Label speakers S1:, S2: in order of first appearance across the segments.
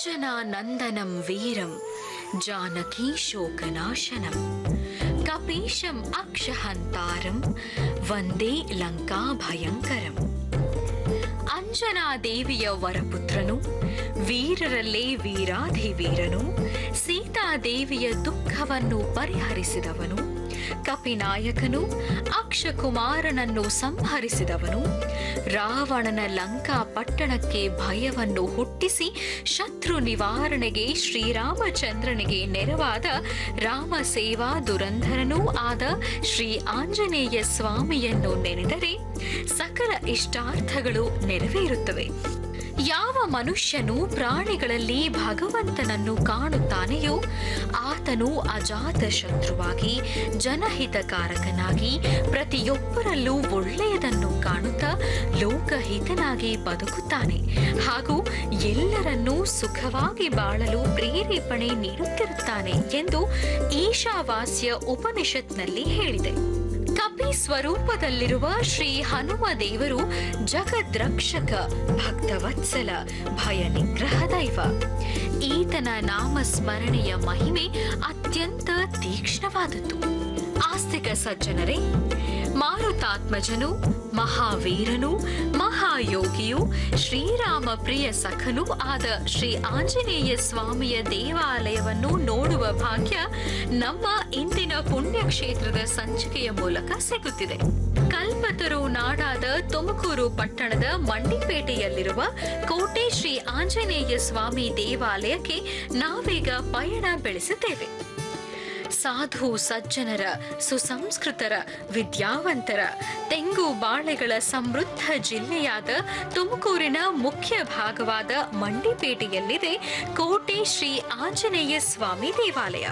S1: అంజనానందనం వీరం జానకీ శోకనాశనం కపీశం అక్షహంతారం వందే లంకా ಭಯಂಕರಂ ಅಂಜನಾದೇವಿಯ ವರಪುತ್ರನು ವೀರರಲ್ಲೇ ವೀರಾಧಿವೀರನು ಸೀತಾದೇವಿಯ ದುಃಖವನ್ನು ಪರಿಹರಿಸಿದವನು ಕಪಿನಾಯಕನು ಅಕ್ಷಕುಮಾರನನ್ನು ಸಂಹರಿಸಿದವನು ರಾವಣನ ಲಂಕಾ ಪಟ್ಟಣಕ್ಕೆ ಭಯವನ್ನು ಹುಟ್ಟಿಸಿ ಶತ್ರು ನಿವಾರಣೆಗೆ ಶ್ರೀರಾಮಚಂದ್ರನಿಗೆ ನೆರವಾದ ರಾಮ ಸೇವಾ ದುರಂಧರನೂ ಆದ ಶ್ರೀ ಆಂಜನೇಯ ಸ್ವಾಮಿಯನ್ನು ನೆನೆದರೆ ಸಕಲ ಇಷ್ಟಾರ್ಥಗಳು ನೆರವೇರುತ್ತವೆ ಯಾವ ಮನುಷ್ಯನು ಪ್ರಾಣಿಗಳಲ್ಲಿ ಭಗವಂತನನ್ನು ಕಾಣುತ್ತಾನೆಯೋ ಆತನು ಅಜಾತ ಶತ್ರುವಾಗಿ ಜನಹಿತಕಾರಕನಾಗಿ ಪ್ರತಿಯೊಬ್ಬರಲ್ಲೂ ಒಳ್ಳೆಯದನ್ನು ಕಾಣುತ್ತಾ ಲೋಕಹಿತನಾಗಿ ಬದುಕುತ್ತಾನೆ ಹಾಗೂ ಎಲ್ಲರನ್ನೂ ಸುಖವಾಗಿ ಬಾಳಲು ಪ್ರೇರೇಪಣೆ ನೀಡುತ್ತಿರುತ್ತಾನೆ ಎಂದು ಈಶಾವಾಸ್ಯ ಉಪನಿಷತ್ನಲ್ಲಿ ಹೇಳಿದೆ ಕಪಿ ಸ್ವರೂಪದಲ್ಲಿರುವ ಶ್ರೀ ಹನುಮ ದೇವರು ಜಗದ್ರಕ್ಷಕ ಭಕ್ತವತ್ಸಲ ಭಯ ನಿಗ್ರಹ ದೈವ ಈತನ ನಾಮಸ್ಮರಣೆಯ ಮಹಿಮೆ ಅತ್ಯಂತ ತೀಕ್ಷ್ಣವಾದದ್ದು ಆಸ್ತಿಕ ಸಜ್ಜನರೇ ಮಾರುತಾತ್ಮಜನು ಮಹಾವೀರನು ಮಹಾಯೋಗಿಯು ಶ್ರೀರಾಮ ಪ್ರಿಯ ಸಖನೂ ಆದ ಶ್ರೀ ಆಂಜನೇಯ ಸ್ವಾಮಿಯ ದೇವಾಲಯವನ್ನು ನೋಡುವ ಭಾಗ್ಯ ನಮ್ಮ ಇಂದಿನ ಪುಣ್ಯಕ್ಷೇತ್ರದ ಸಂಚಿಕೆಯ ಮೂಲಕ ಸಿಗುತ್ತಿದೆ ಕಲ್ಪತರು ನಾಡಾದ ತುಮಕೂರು ಪಟ್ಟಣದ ಮಂಡಿಪೇಟೆಯಲ್ಲಿರುವ ಕೋಟೆ ಶ್ರೀ ಆಂಜನೇಯ ಸ್ವಾಮಿ ದೇವಾಲಯಕ್ಕೆ ನಾವೀಗ ಪಯಣ ಬೆಳೆಸಿದ್ದೇವೆ ಸಾಧು ಸಜ್ಜನರ ಸುಸಂಸ್ಕೃತರ ವಿದ್ಯಾವಂತರ ತೆಂಗು ಬಾಳೆಗಳ ಸಮೃದ್ಧ ಜಿಲ್ಲೆಯಾದ ತುಮಕೂರಿನ ಮುಖ್ಯ ಭಾಗವಾದ ಮಂಡಿಪೇಟೆಯಲ್ಲಿದೆ ಕೋಟೆ ಶ್ರೀ ಆಂಜನೇಯ ಸ್ವಾಮಿ ದೇವಾಲಯ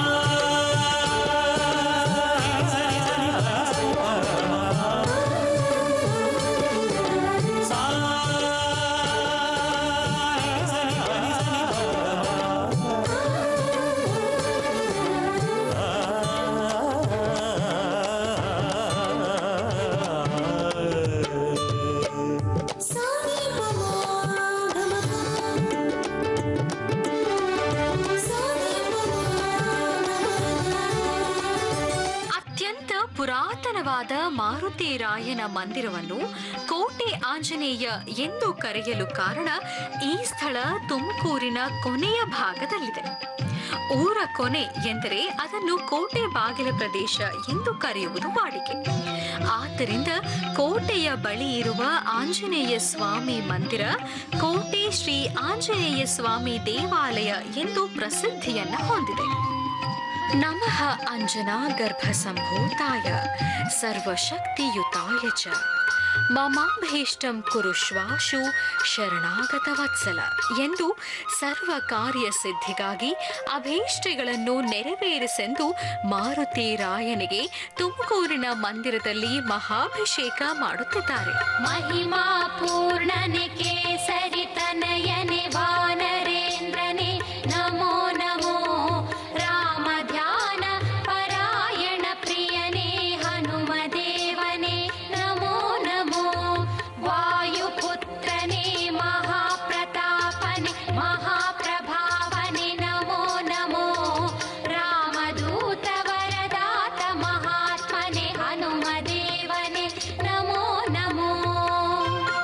S1: ಅತ್ಯಂತ ಪುರಾತನವಾದ ಮಾರುತಿ ರಾಯನ ಮಂದಿರವನ್ನು ಕೋಟೆ ಆಂಜನೇಯ ಎಂದು ಕರೆಯಲು ಕಾರಣ ಈ ಸ್ಥಳ ತುಮಕೂರಿನ ಕೊನೆಯ ಭಾಗದಲ್ಲಿದೆ ಊರ ಕೊನೆ ಎಂದರೆ ಅದನ್ನು ಕೋಟೆ ಬಾಗಿಲ ಪ್ರದೇಶ ಎಂದು ಕರೆಯುವುದು ವಾಡಿಕೆ ಆದ್ದರಿಂದ ಕೋಟೆಯ ಬಳಿ ಇರುವ ಆಂಜನೇಯ ಸ್ವಾಮಿ ಮಂದಿರ ಕೋಟೆ ಶ್ರೀ ಆಂಜನೇಯ ಸ್ವಾಮಿ ದೇವಾಲಯ ಎಂದು ಪ್ರಸಿದ್ಧಿಯನ್ನ ಹೊಂದಿದೆ ನಮಃ ಅಂಜನಾ ಗರ್ಭಸಂಭೂತಾಯ ಸರ್ವಶಕ್ತಿಯುತಾಯ ಚ ಮಮಾಭೀಷ್ಟಂ ಕುರುಶ್ವಾಶು ಶರಣಾಗತ ವತ್ಸಲ ಎಂದು ಸರ್ವ ಕಾರ್ಯ ಸಿದ್ಧಿಗಾಗಿ ಅಭೀಷ್ಟಗಳನ್ನು ನೆರವೇರಿಸೆಂದು ಮಾರುತಿ ರಾಯನಿಗೆ ತುಮಕೂರಿನ ಮಂದಿರದಲ್ಲಿ ಮಹಾಭಿಷೇಕ ಮಾಡುತ್ತಿದ್ದಾರೆ
S2: महिमा पूर्णने केसरि तनयने वानरेन्द्रने नमो नमो राम ध्यान परायण प्रियने हनुमदेवने नमो नमो वायुपुत्रने महाप्रतापने महाप्रभावने नमो नमो रामदूत वरदात महात्मने हनुमदेवने नमो नमो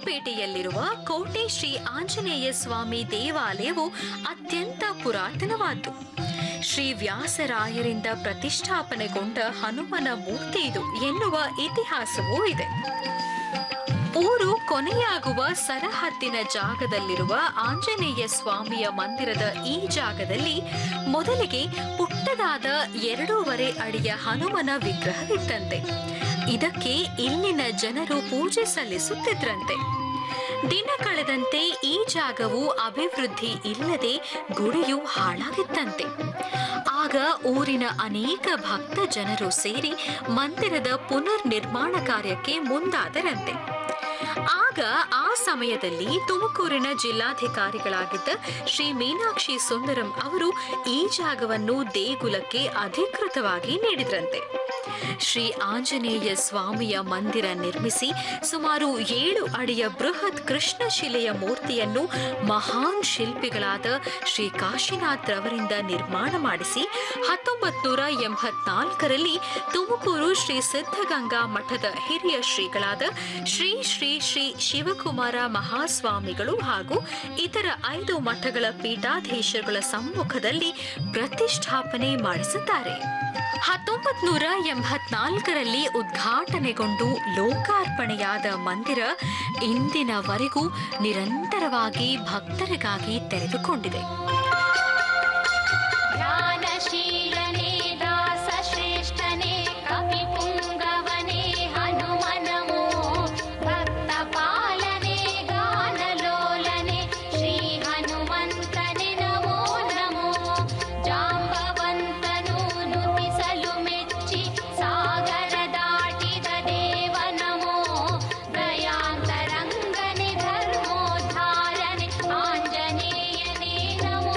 S1: ಗುಂಡ್ಲುಪೇಟೆಯಲ್ಲಿರುವ ಕೋಟೆ ಶ್ರೀ ಆಂಜನೇಯ ಸ್ವಾಮಿ ದೇವಾಲಯವು ಅತ್ಯಂತ ಪುರಾತನವಾದ್ದು ಶ್ರೀ ವ್ಯಾಸರಾಯರಿಂದ ಪ್ರತಿಷ್ಠಾಪನೆಗೊಂಡ ಹನುಮನ ಮೂರ್ತಿ ಇದು ಎನ್ನುವ ಇತಿಹಾಸವೂ ಇದೆ ಊರು ಕೊನೆಯಾಗುವ ಸರಹದ್ದಿನ ಜಾಗದಲ್ಲಿರುವ ಆಂಜನೇಯ ಸ್ವಾಮಿಯ ಮಂದಿರದ ಈ ಜಾಗದಲ್ಲಿ ಮೊದಲಿಗೆ ಪುಟ್ಟದಾದ ಎರಡೂವರೆ ಅಡಿಯ ಹನುಮನ ವಿಗ್ರಹವಿತ್ತಂತೆ ಇದಕ್ಕೆ ಇಲ್ಲಿನ ಜನರು ಪೂಜೆ ಸಲ್ಲಿಸುತ್ತಿದ್ರಂತೆ ದಿನ ಕಳೆದಂತೆ ಈ ಜಾಗವು ಅಭಿವೃದ್ಧಿ ಇಲ್ಲದೆ ಗುಡಿಯು ಹಾಳಾಗಿತ್ತಂತೆ ಆಗ ಊರಿನ ಅನೇಕ ಭಕ್ತ ಜನರು ಸೇರಿ ಮಂದಿರದ ಪುನರ್ ನಿರ್ಮಾಣ ಕಾರ್ಯಕ್ಕೆ ಮುಂದಾದರಂತೆ ಆಗ ಆ ಸಮಯದಲ್ಲಿ ತುಮಕೂರಿನ ಜಿಲ್ಲಾಧಿಕಾರಿಗಳಾಗಿದ್ದ ಶ್ರೀ ಮೀನಾಕ್ಷಿ ಸುಂದರಂ ಅವರು ಈ ಜಾಗವನ್ನು ದೇಗುಲಕ್ಕೆ ಅಧಿಕೃತವಾಗಿ ನೀಡಿದ್ರಂತೆ ಶ್ರೀ ಆಂಜನೇಯ ಸ್ವಾಮಿಯ ಮಂದಿರ ನಿರ್ಮಿಸಿ ಸುಮಾರು ಏಳು ಅಡಿಯ ಬೃಹತ್ ಕೃಷ್ಣಶಿಲೆಯ ಮೂರ್ತಿಯನ್ನು ಮಹಾನ್ ಶಿಲ್ಪಿಗಳಾದ ಶ್ರೀ ಕಾಶಿನಾಥ್ ರವರಿಂದ ನಿರ್ಮಾಣ ಮಾಡಿಸಿ ಹತ್ತೊಂಬತ್ ನೂರ ಎಂಬತ್ನಾಲ್ಕರಲ್ಲಿ ತುಮಕೂರು ಶ್ರೀ ಸಿದ್ಧಗಂಗಾ ಮಠದ ಹಿರಿಯ ಶ್ರೀಗಳಾದ ಶ್ರೀ ಶ್ರೀ ಶ್ರೀ ಶಿವಕುಮಾರ ಮಹಾಸ್ವಾಮಿಗಳು ಹಾಗೂ ಇತರ ಐದು ಮಠಗಳ ಪೀಠಾಧೀಶರುಗಳ ಸಮ್ಮುಖದಲ್ಲಿ ಪ್ರತಿಷ್ಠಾಪನೆ ಮಾಡಿಸಿದ್ದಾರೆ ಹತ್ತೊಂಬತ್ ನೂರ ಎಂಬತ್ನಾಲ್ಕರಲ್ಲಿ ಉದ್ಘಾಟನೆಗೊಂಡು ಲೋಕಾರ್ಪಣೆಯಾದ ಮಂದಿರ ಇಂದಿನವರೆಗೂ ನಿರಂತರವಾಗಿ ಭಕ್ತರಿಗಾಗಿ ತೆರೆದುಕೊಂಡಿದೆ
S2: ಧ್ಯಾನಶೀಲನೆ ದಾಸ ಶ್ರೇಷ್ಠನೆ ಕವಿ ಪುಂಗವನೆ ಹನುಮ ನಮೋ ಭಕ್ತ ಪಾಲನೆ ಗಾನಲೋಲನೆ ಶ್ರೀ ಹನುಮಂತನೆ ನಮೋ ನಮೋ ಜಾಂಬವಂತನು ನುತಿಸಲು ಮೆಚ್ಚಿ ಸಾಗರ ದಾಟಿದ ದೇವ ನಮೋ ದಯಾಂತರಂಗನೆ ಧರ್ಮೋದ್ಧಾರನೆ ಆಂಜನೇಯನೇ ನಮೋ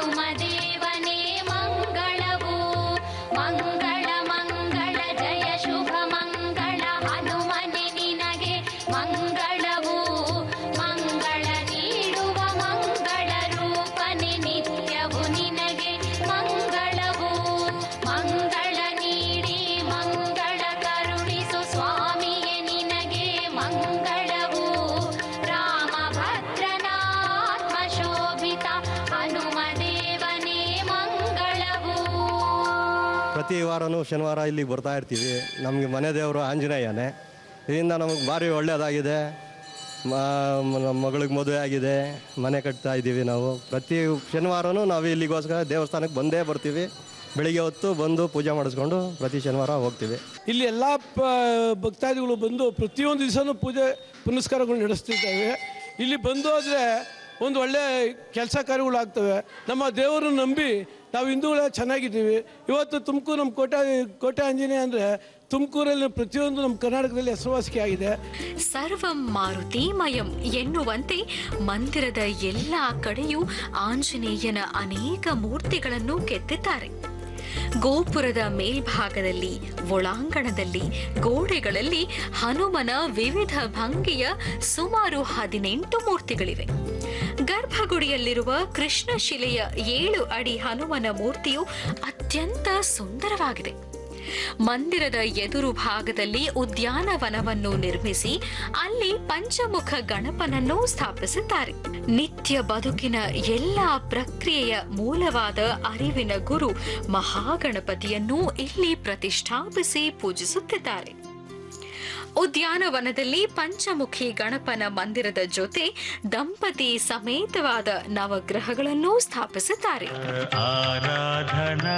S2: ಹನುಮದೇವನೇ ಮಂಗಳವು ಮಂಗಳ ಮಂಗಳ ಜಯ ಶುಭ ಮಂಗಳ ಹನುಮನೆ ನಿನಗೆ ಮಂಗಳವು ಮಂಗಳ ನೀಡುವ ಮಂಗಳ ರೂಪನೆ ನಿತ್ಯವು ನಿನಗೆ ಮಂಗಳವು ಮಂಗಳ ನೀಡಿ ಮಂಗಳ ಕರುಣಿಸು ಸ್ವಾಮಿಯೇ ನಿನಗೆ ಮಂಗಳವು ರಾಮಭದ್ರನಾತ್ಮ ಶೋಭಿತ ಹನುಮದೇವನೇ ಮಂಗಳವು
S3: ಪ್ರತಿ ವಾರನೂ ಶನಿವಾರ ಇಲ್ಲಿಗೆ ಬರ್ತಾ ಇರ್ತೀವಿ ನಮಗೆ ಮನೆ ದೇವರು ಆಂಜನೇಯನೇ ಇದರಿಂದ ನಮಗೆ ಭಾರಿ ಒಳ್ಳೆಯದಾಗಿದೆ ನಮ್ಮ ಮಗಳಿಗೆ ಮದುವೆ ಆಗಿದೆ ಮನೆ ಕಟ್ತಾ ಇದ್ದೀವಿ ನಾವು ಪ್ರತಿ ಶನಿವಾರನೂ ನಾವು ಇಲ್ಲಿಗೋಸ್ಕರ ದೇವಸ್ಥಾನಕ್ಕೆ ಬಂದೇ ಬರ್ತೀವಿ ಬೆಳಿಗ್ಗೆ ಹೊತ್ತು ಬಂದು ಪೂಜೆ ಮಾಡಿಸ್ಕೊಂಡು ಪ್ರತಿ ಶನಿವಾರ ಹೋಗ್ತೀವಿ
S4: ಇಲ್ಲಿ ಎಲ್ಲ ಪ ಭಕ್ತಾದಿಗಳು ಬಂದು ಪ್ರತಿಯೊಂದು ದಿವಸನೂ ಪೂಜೆ ಪುನಸ್ಕಾರಗಳು ನಡೆಸ್ತಿದ್ದಾವೆ ಇಲ್ಲಿ ಬಂದು ಆದರೆ ಒಂದು ಒಳ್ಳೆ ಕೆಲಸ ಕಾರ್ಯಗಳಾಗ್ತವೆ ನಮ್ಮ ದೇವರನ್ನು ನಂಬಿ ನಾವು ಹಿಂದೂಗಳೇ ಚೆನ್ನಾಗಿದ್ದೀವಿ ಇವತ್ತು ತುಮಕೂರು ನಮ್ಮ ಕೋಟೆ ಕೋಟೆ ಆಂಜನೇಯ ಅಂದರೆ ತುಮಕೂರಲ್ಲಿ ಪ್ರತಿಯೊಂದು ನಮ್ಮ ಕರ್ನಾಟಕದಲ್ಲಿ ಹೆಸರುವಾಸಿಕೆ ಆಗಿದೆ
S1: ಸರ್ವಂ ಮಾರುತಿಮಯಂ ಎನ್ನುವಂತೆ ಮಂದಿರದ ಎಲ್ಲ ಕಡೆಯೂ ಆಂಜನೇಯನ ಅನೇಕ ಮೂರ್ತಿಗಳನ್ನು ಕೆತ್ತಿದ್ದಾರೆ ಗೋಪುರದ ಮೇಲ್ಭಾಗದಲ್ಲಿ ಒಳಾಂಗಣದಲ್ಲಿ ಗೋಡೆಗಳಲ್ಲಿ ಹನುಮನ ವಿವಿಧ ಭಂಗಿಯ ಸುಮಾರು ಹದಿನೆಂಟು ಮೂರ್ತಿಗಳಿವೆ ಗರ್ಭಗುಡಿಯಲ್ಲಿರುವ ಕೃಷ್ಣ ಶಿಲೆಯ ಏಳು ಅಡಿ ಹನುಮನ ಮೂರ್ತಿಯು ಅತ್ಯಂತ ಸುಂದರವಾಗಿದೆ ಮಂದಿರದ ಎದುರು ಭಾಗದಲ್ಲಿ ಉದ್ಯಾನವನವನ್ನು ನಿರ್ಮಿಸಿ ಅಲ್ಲಿ ಪಂಚಮುಖ ಗಣಪನನ್ನು ಸ್ಥಾಪಿಸಿದ್ದಾರೆ ನಿತ್ಯ ಬದುಕಿನ ಎಲ್ಲಾ ಪ್ರಕ್ರಿಯೆಯ ಮೂಲವಾದ ಅರಿವಿನ ಗುರು ಮಹಾಗಣಪತಿಯನ್ನು ಇಲ್ಲಿ ಪ್ರತಿಷ್ಠಾಪಿಸಿ ಪೂಜಿಸುತ್ತಿದ್ದಾರೆ ಉದ್ಯಾನವನದಲ್ಲಿ ಪಂಚಮುಖಿ ಗಣಪನ ಮಂದಿರದ ಜೊತೆ ದಂಪತಿ ಸಮೇತವಾದ ನವಗ್ರಹಗಳನ್ನು ಸ್ಥಾಪಿಸಿದ್ದಾರೆ
S5: ಆರಾಧನಾ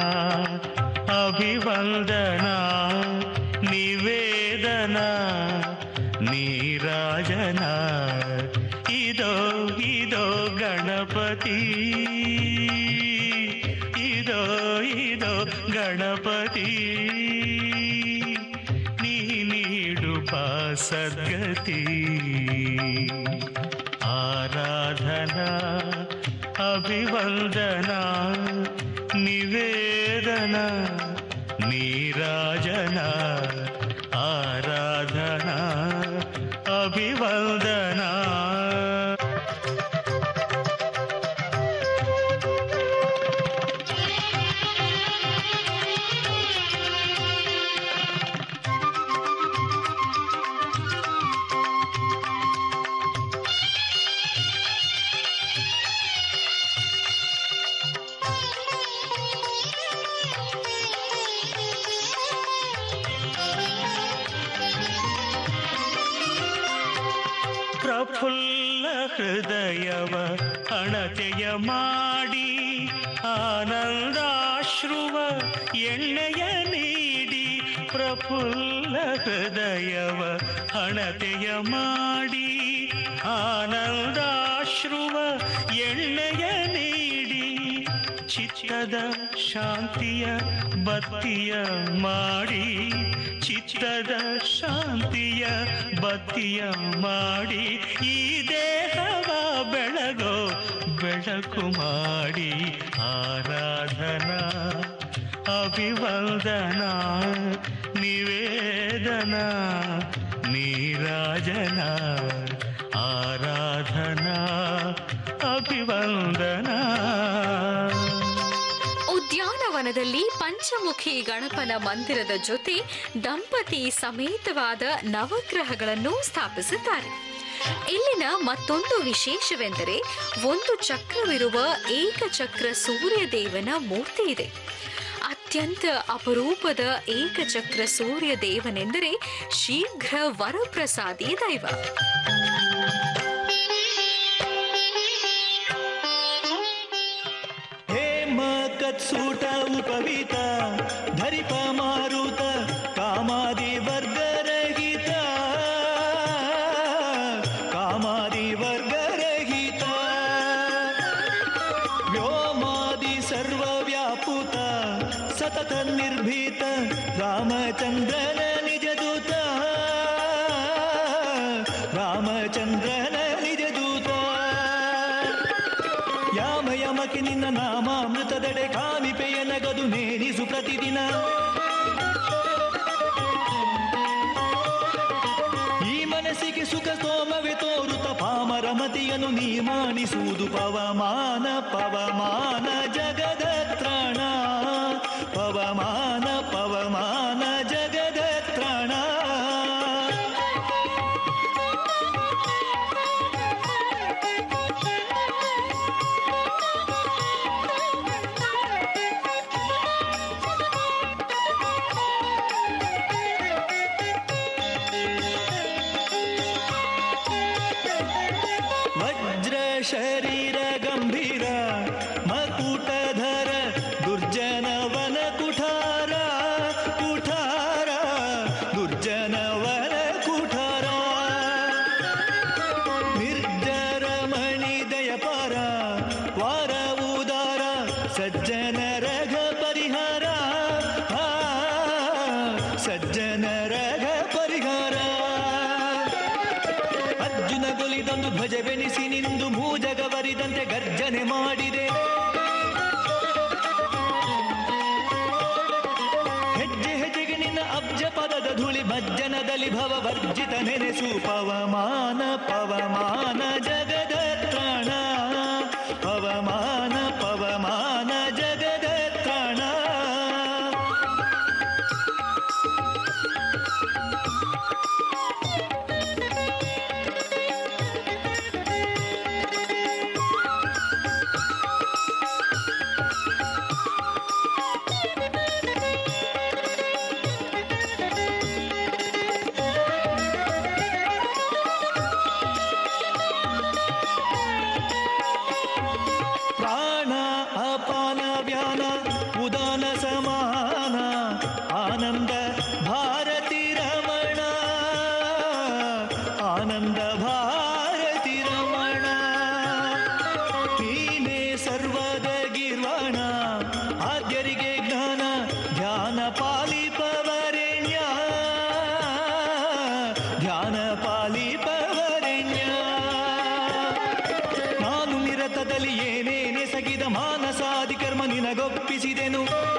S5: ಅಭಿವಂದನಾ ನಿವೇದನ ನೀರಾಜನ ಇದೋ ಇದೋ ಗಣಪತಿ ಇದೋ ಇದೋ ಗಣಪತಿ ನೀ ನೀಡು ಸದ್ಗತಿ ಆರಾಧನಾ ಅಭಿವಂದನಾ ನಿವೇದನ ನೀರಾಜನ ಆರಾಧನಾ ಅಭಿವಂದನಾ ಪ್ರಫುಲ್ಲ ಹೃದಯವ ಹಣತೆಯ ಮಾಡಿ ಆನಂದಾಶ್ರುವ ಎಣ್ಣೆಯ ನೀಡಿ ಪ್ರಫುಲ್ಲ ಹೃದಯವ ಹಣತೆಯ ಮಾಡಿ ಆನಂದಾಶ್ರುವ ಎಣ್ಣೆಯ ನೀಡಿ ಚಿತ್ತದ ಶಾಂತಿಯ ಬತ್ತಿಯ ಮಾಡಿ ಚಿತ್ತದ ಶಾಂತಿಯ ಬತ್ತಿಯ ಮಾಡಿ ಈ ದೇಹವ ಬೆಳಗೋ ಬೆಳಕು ಮಾಡಿ ಆರಾಧನಾ ಅಭಿವಂದನಾ ನಿವೇದನ ನೀರಾಜನ ಆರಾಧನಾ ಅಭಿವಂದನಾ
S1: ಉದ್ಯಾನವನದಲ್ಲಿ ಪಂಚಮುಖಿ ಗಣಪನ ಮಂದಿರದ ಜೊತೆ ದಂಪತಿ ಸಮೇತವಾದ ನವಗ್ರಹಗಳನ್ನು ಸ್ಥಾಪಿಸಿದ್ದಾರೆ ಇಲ್ಲಿನ ಮತ್ತೊಂದು ವಿಶೇಷವೆಂದರೆ ಒಂದು ಚಕ್ರವಿರುವ ಏಕಚಕ್ರ ಸೂರ್ಯದೇವನ ಮೂರ್ತಿ ಇದೆ ಅತ್ಯಂತ ಅಪರೂಪದ ಏಕಚಕ್ರ ಸೂರ್ಯ ದೇವನೆಂದರೆ ಶೀಘ್ರ ವರಪ್ರಸಾದಿ ದೈವ
S6: ಹೇಮ ಕತ್ಸೂಟ ಉಪವೀತ ಧರಿಪ ಮಾರುತ ಕಾಮಾದಿ ವರ್ಗರಹಿತ ಕಾಮಾದಿ ವರ್ಗರಹಿತ ವ್ಯೋಮಾದಿ ಸರ್ವವ್ಯಾಪುತ ಸತತ ನಿರ್ಭೀತ ರಾಮಚಂದ್ರನ ನಿಜ ದೂತ ರಾಮಚಂದ್ರನ ನಿಜ ದೂತ ಯಾಮ ಯಮಕಿ ನಿನ್ನ ನಾಮಾಮೃತದಡೆ ಕಾಮಿಪೆಯ ನಗದು ನೇಣಿಸು ಪ್ರತಿದಿನ ಈ ಮನಸ್ಸಿಗೆ ಸುಖ ಸೋಮವೇ ತೋರುತ್ತ ಪಾಮರ ಮತಿಯನ್ನು ನೀ ಮಾಣಿಸುವುದು ಪವಮಾನ ಪವಮಾನ ಜಗದ ತ್ರಾಣ ಪವಮಾನ ಪವಮಾನ ಜಗದ ತ್ರಾಣ ವಜ್ರ ಶರೀರ ಗಂಭೀರ ಮಕುಟಧರ ದುರ್ಜನವನ ಕುಠಾರ ಕುಠಾರ ದುರ್ಜನವನ ಕುಠಾರ ನಿರ್ಜರ ಮಣಿ ದಯಪಾರ ವಾರ ಉದಾರ ಸಜ್ಜನ ರಘ ಪರಿಹಾರ ಆ, ಸಜ್ಜನ ರಘ ಪರಿಹಾರ ಅರ್ಜುನ ಗೊಲಿದಂದು ಧ್ವಜವೆನಿಸಿ ನಿಂದು ಮೂಜಗವರಿದಂತೆ ಗರ್ಜನೆ ಮಾಡಿದೆ ಹೆಜ್ಜೆ ಹೆಜ್ಜೆಗೆ ನಿನ್ನ ಅಬ್ಜ ಪದದ ಧೂಳಿ ಭಜ್ಜನದಲ್ಲಿ ಭವ ವರ್ಜಿತ ನೆನೆಸು ಪವಮಾನ ಪವಮಾನ ಜಗದ ತ್ರಾಣ ಪವಮಾನ ಪವಮಾನ ಜಗದ ತ್ರಾಣ ಪ್ರಾಣ ಅಪಾನ ವ್ಯಾನ ಉದಾನ ಸಮಾನ ಆನಂದ ಭಾರತಿ ರಮಣ ಆನಂದ ಭಾರತಿ ರಮಣ ನೀನೇ ಸರ್ವದ ಗಿರ್ವಾಣ ಆದ್ಯರಿಗೆ ಜ್ಞಾನ ಧ್ಯಾನ ಪಾಲಿಪವರೆಣ್ಯ ಧ್ಯಾನ ಪಾಲಿಪವರೆಣ್ಯ ನಾನು ನಿರತದಲ್ಲಿ ಏನೇನೆ ಸಗಿದ ಮಾನಸಾದಿ ಕರ್ಮ ನಿನಗೊಪ್ಪಿಸಿದೆನು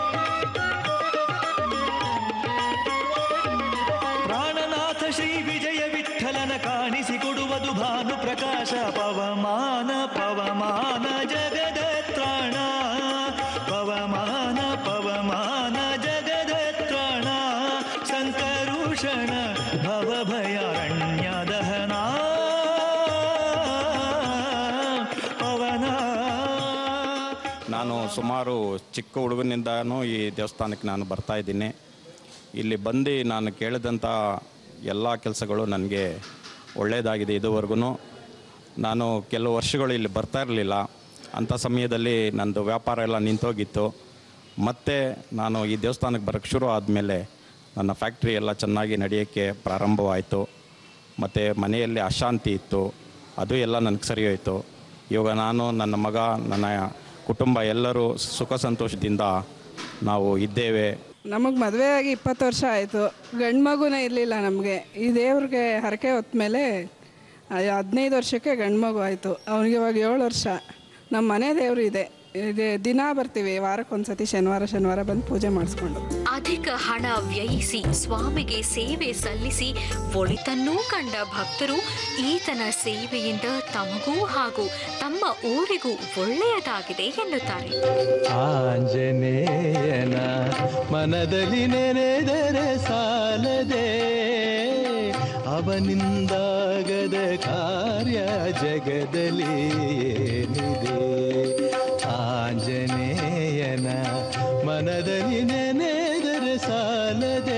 S6: ಪ್ರಾಣನಾಥ ಶ್ರೀ ವಿಜಯ ವಿಠಲನ ಕಾಣಿಸಿಕೊಡುವುದು ಭಾನು ಪ್ರಕಾಶ ಪವಮಾನ ಪವಮಾನ ಜಗದ ತ್ರಾಣ ಪವಮಾನ ಪವಮಾನ ಜಗದ ತ್ರಾಣ ಸಂಕರುಷಣ ಭವ ಭಯಾರಣ್ಯ ದಹನ ಪವನ
S7: ನಾನು ಸುಮಾರು ಚಿಕ್ಕ ಹುಡುಗನಿಂದನೂ ಈ ದೇವಸ್ಥಾನಕ್ಕೆ ನಾನು ಬರ್ತಾ ಇದ್ದೀನಿ ಇಲ್ಲಿ ಬಂದು ನಾನು ಕೇಳಿದಂಥ ಎಲ್ಲ ಕೆಲಸಗಳು ನನಗೆ ಒಳ್ಳೆಯದಾಗಿದೆ ಇದುವರೆಗೂ ನಾನು ಕೆಲವು ವರ್ಷಗಳು ಇಲ್ಲಿ ಬರ್ತಾ ಇರಲಿಲ್ಲ ಅಂಥ ಸಮಯದಲ್ಲಿ ನಂದು ವ್ಯಾಪಾರ ಎಲ್ಲ ನಿಂತೋಗಿತ್ತು ಮತ್ತೆ ನಾನು ಈ ದೇವಸ್ಥಾನಕ್ಕೆ ಬರೋಕ್ಕೆ ಶುರು ಆದಮೇಲೆ ನನ್ನ ಫ್ಯಾಕ್ಟ್ರಿ ಎಲ್ಲ ಚೆನ್ನಾಗಿ ನಡೆಯೋಕ್ಕೆ ಪ್ರಾರಂಭವಾಯಿತು ಮತ್ತು ಮನೆಯಲ್ಲಿ ಅಶಾಂತಿ ಇತ್ತು ಅದು ಎಲ್ಲ ನನಗೆ ಸರಿ ಹೋಯಿತು ಇವಾಗ ನಾನು ನನ್ನ ಮಗ ನನ್ನ ಕುಟುಂಬ ಎಲ್ಲರೂ ಸುಖ ಸಂತೋಷದಿಂದ ನಾವು ಇದ್ದೇವೆ
S8: ನಮಗೆ ಮದುವೆ ಆಗಿ ಇಪ್ಪತ್ತು ವರ್ಷ ಆಯಿತು ಗಂಡು ಮಗುನೇ ಇರಲಿಲ್ಲ ನಮಗೆ ಈ ದೇವ್ರಿಗೆ ಹರಕೆ ಹೊತ್ತ ಮೇಲೆ ಹದಿನೈದು ವರ್ಷಕ್ಕೆ ಗಂಡು ಮಗು ಆಯಿತು ಅವ್ನಿಗೆ ಇವಾಗ ಏಳು ವರ್ಷ ನಮ್ಮ ಮನೆ ದೇವರು ಇದೆ ಇದೆ ದಿನ ಬರ್ತೀವಿ ವಾರಕ್ಕೊಂದ್ಸತಿ ಶನಿವಾರ ಶನಿವಾರ ಬಂದು ಪೂಜೆ ಮಾಡಿಸ್ಕೊಂಡು
S1: ಅಧಿಕ ಹಣ ವ್ಯಯಿಸಿ ಸ್ವಾಮಿಗೆ ಸೇವೆ ಸಲ್ಲಿಸಿ ಒಳಿತನ್ನೂ ಕಂಡ ಭಕ್ತರು ಈತನ ಸೇವೆಯಿಂದ ತಮಗೂ ಹಾಗೂ ತಮ್ಮ ಊರಿಗೂ ಒಳ್ಳೆಯದಾಗಿದೆ ಎನ್ನುತ್ತಾರೆ
S6: ಆಂಜನೇಯನ ಮನದಲ್ಲಿ ನೆನೆದರೆ ಸಾಲದೆ ಅವನಿಂದಾಗದ ಕಾರ್ಯ ಜಗದಲ್ಲಿ ಏನಿದೆ ಆಂಜನೇಯನ ಮನದಲ್ಲಿ ನೆನೆದರೆ ಸಾಲದೆ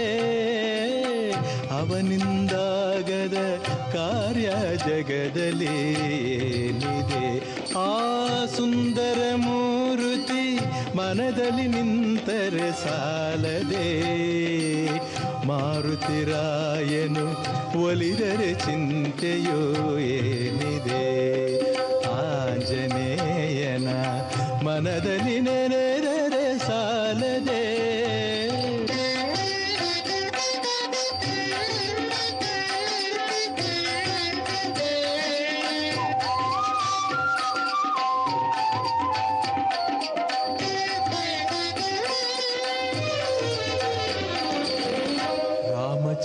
S6: ಅವನಿಂದಾಗದ ಕಾರ್ಯ ಜಗದಲ್ಲಿ ಏನಿದೆ ಆ ಸುಂದರ ಮೂರುತಿ ಮನದಲ್ಲಿ ನಿಂತರೆ ಸಾಲದೆ ಮಾರುತಿರಾಯನು ಒಲಿದರೆ ಚಿಂತೆಯೋ ಏನಿದೆ ಆಂಜನೇಯನ ಮನದಲ್ಲಿ ನೆನೆದರೆ ಸಾಲದೆ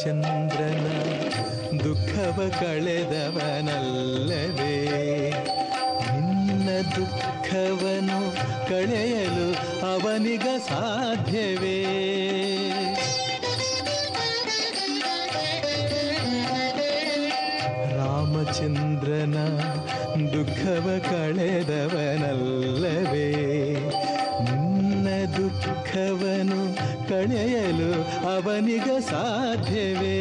S9: ರಾಮಚಂದ್ರನ ದುಃಖವ ಕಳೆದವನಲ್ಲವೇ ನಿನ್ನ ದುಃಖವನು ಕಳೆಯಲು ಅವನಿಗ ಸಾಧ್ಯವೇ ರಾಮಚಂದ್ರನ ದುಃಖವ ಕಳೆದವನಲ್ಲವೇ ನಿನ್ನ ದುಃಖವನು ಕಳೆಯಲು ಅವನಿಗ ಸಾಧ್ಯವೇ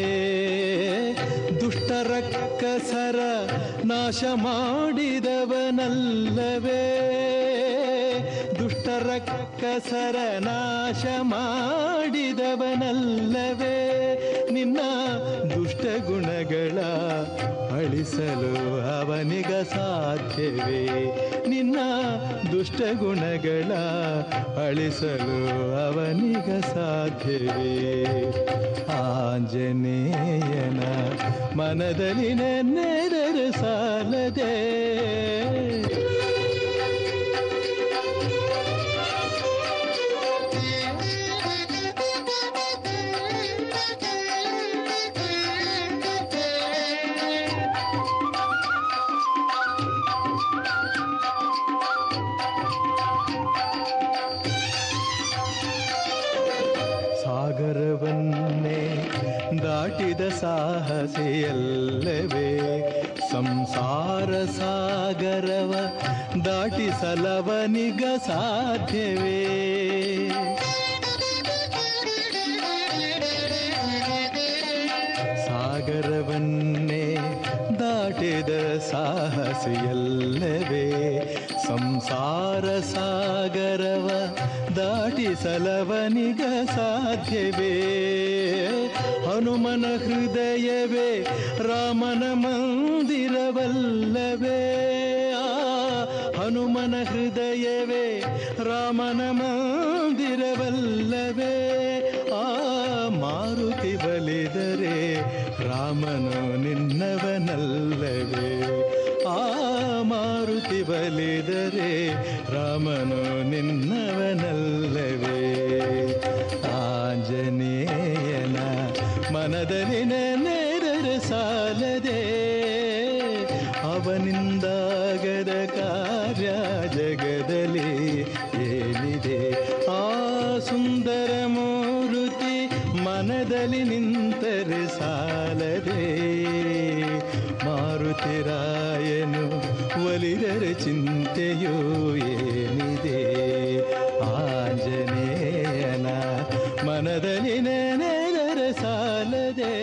S9: ದುಷ್ಟರಕ್ಕಸರ ನಾಶ ಮಾಡಿದವನಲ್ಲವೇ ದುಷ್ಟರಕ್ಕಸರ ನಾಶ ಮಾಡಿದವನಲ್ಲವೇ ನಿನ್ನ ದುಷ್ಟ ಗುಣಗಳ ಅಳಿಸಲು ಅವನಿಗ ಸಾಧ್ಯವೇ ನಿನ್ನ ದುಷ್ಟ ಗುಣಗಳ ಅಳಿಸಲು ಅವನಿಗ ಸಾಧ್ಯವೇ ಆಂಜನೇಯನ ಮನದಲ್ಲಿ ನೆನೆದರೆ ಸಾಲದೆ ಸಾಗರವನ್ನೇ ದಾಟಿದ ಸಾಹಸಿಯಲ್ಲವೇ ಸಂಸಾರ ಸಾಗರವ ದಾಟಿಸಲವನಿಗ ಸಾಧ್ಯವೇ ಸಾಗರವನ್ನೇ ದಾಟಿದ ಸಾಹಸಿಯಲ್ಲವೇ ಸಂಸಾರ ಸಾಗರವ ದಾಟಿಸಲವನಿಗ ಸಾಧ್ಯವೇ ಹನುಮನ ಹೃದಯವೇ ರಾಮನ ಮಂದಿರವಲ್ಲವೇ ಆ ಹನುಮನ ಹೃದಯವೇ ರಾಮನ ಮಂದಿರವಲ್ಲವೇ ಆ ಮಾರುತಿ ಬಲಿದರೆ ರಾಮನು ನಿನ್ನವನಲ್ಲವೇ ಆ ಮಾರುತಿ ಬಲಿದರೆ ರಾಮನು ನಿನ್ನವನಲ್ಲವೇ ಆಂಜನೇಯನ ಮನದಲ್ಲಿ ನೆನೆದರೆ ಸಾಲದೆ ಅವನಿಂದಾಗದ ಕಾರ್ಯ ಜಗದಲ್ಲಿ ಏನಿದೆ ಆ ಸುಂದರ ಮೂರುತಿ ಮನದಲ್ಲಿ ನಿಂತರೆ ಸಾಲದೆ ಮಾರುತಿರಾಯನು ಒಲಿದರೆ ಚಿಂತೆಯೂ ಏನಿದೆ ಆಂಜನೇಯನ ಮನದಲ್ಲಿ ನೆನೆದರೆ ಸಾಲದೆ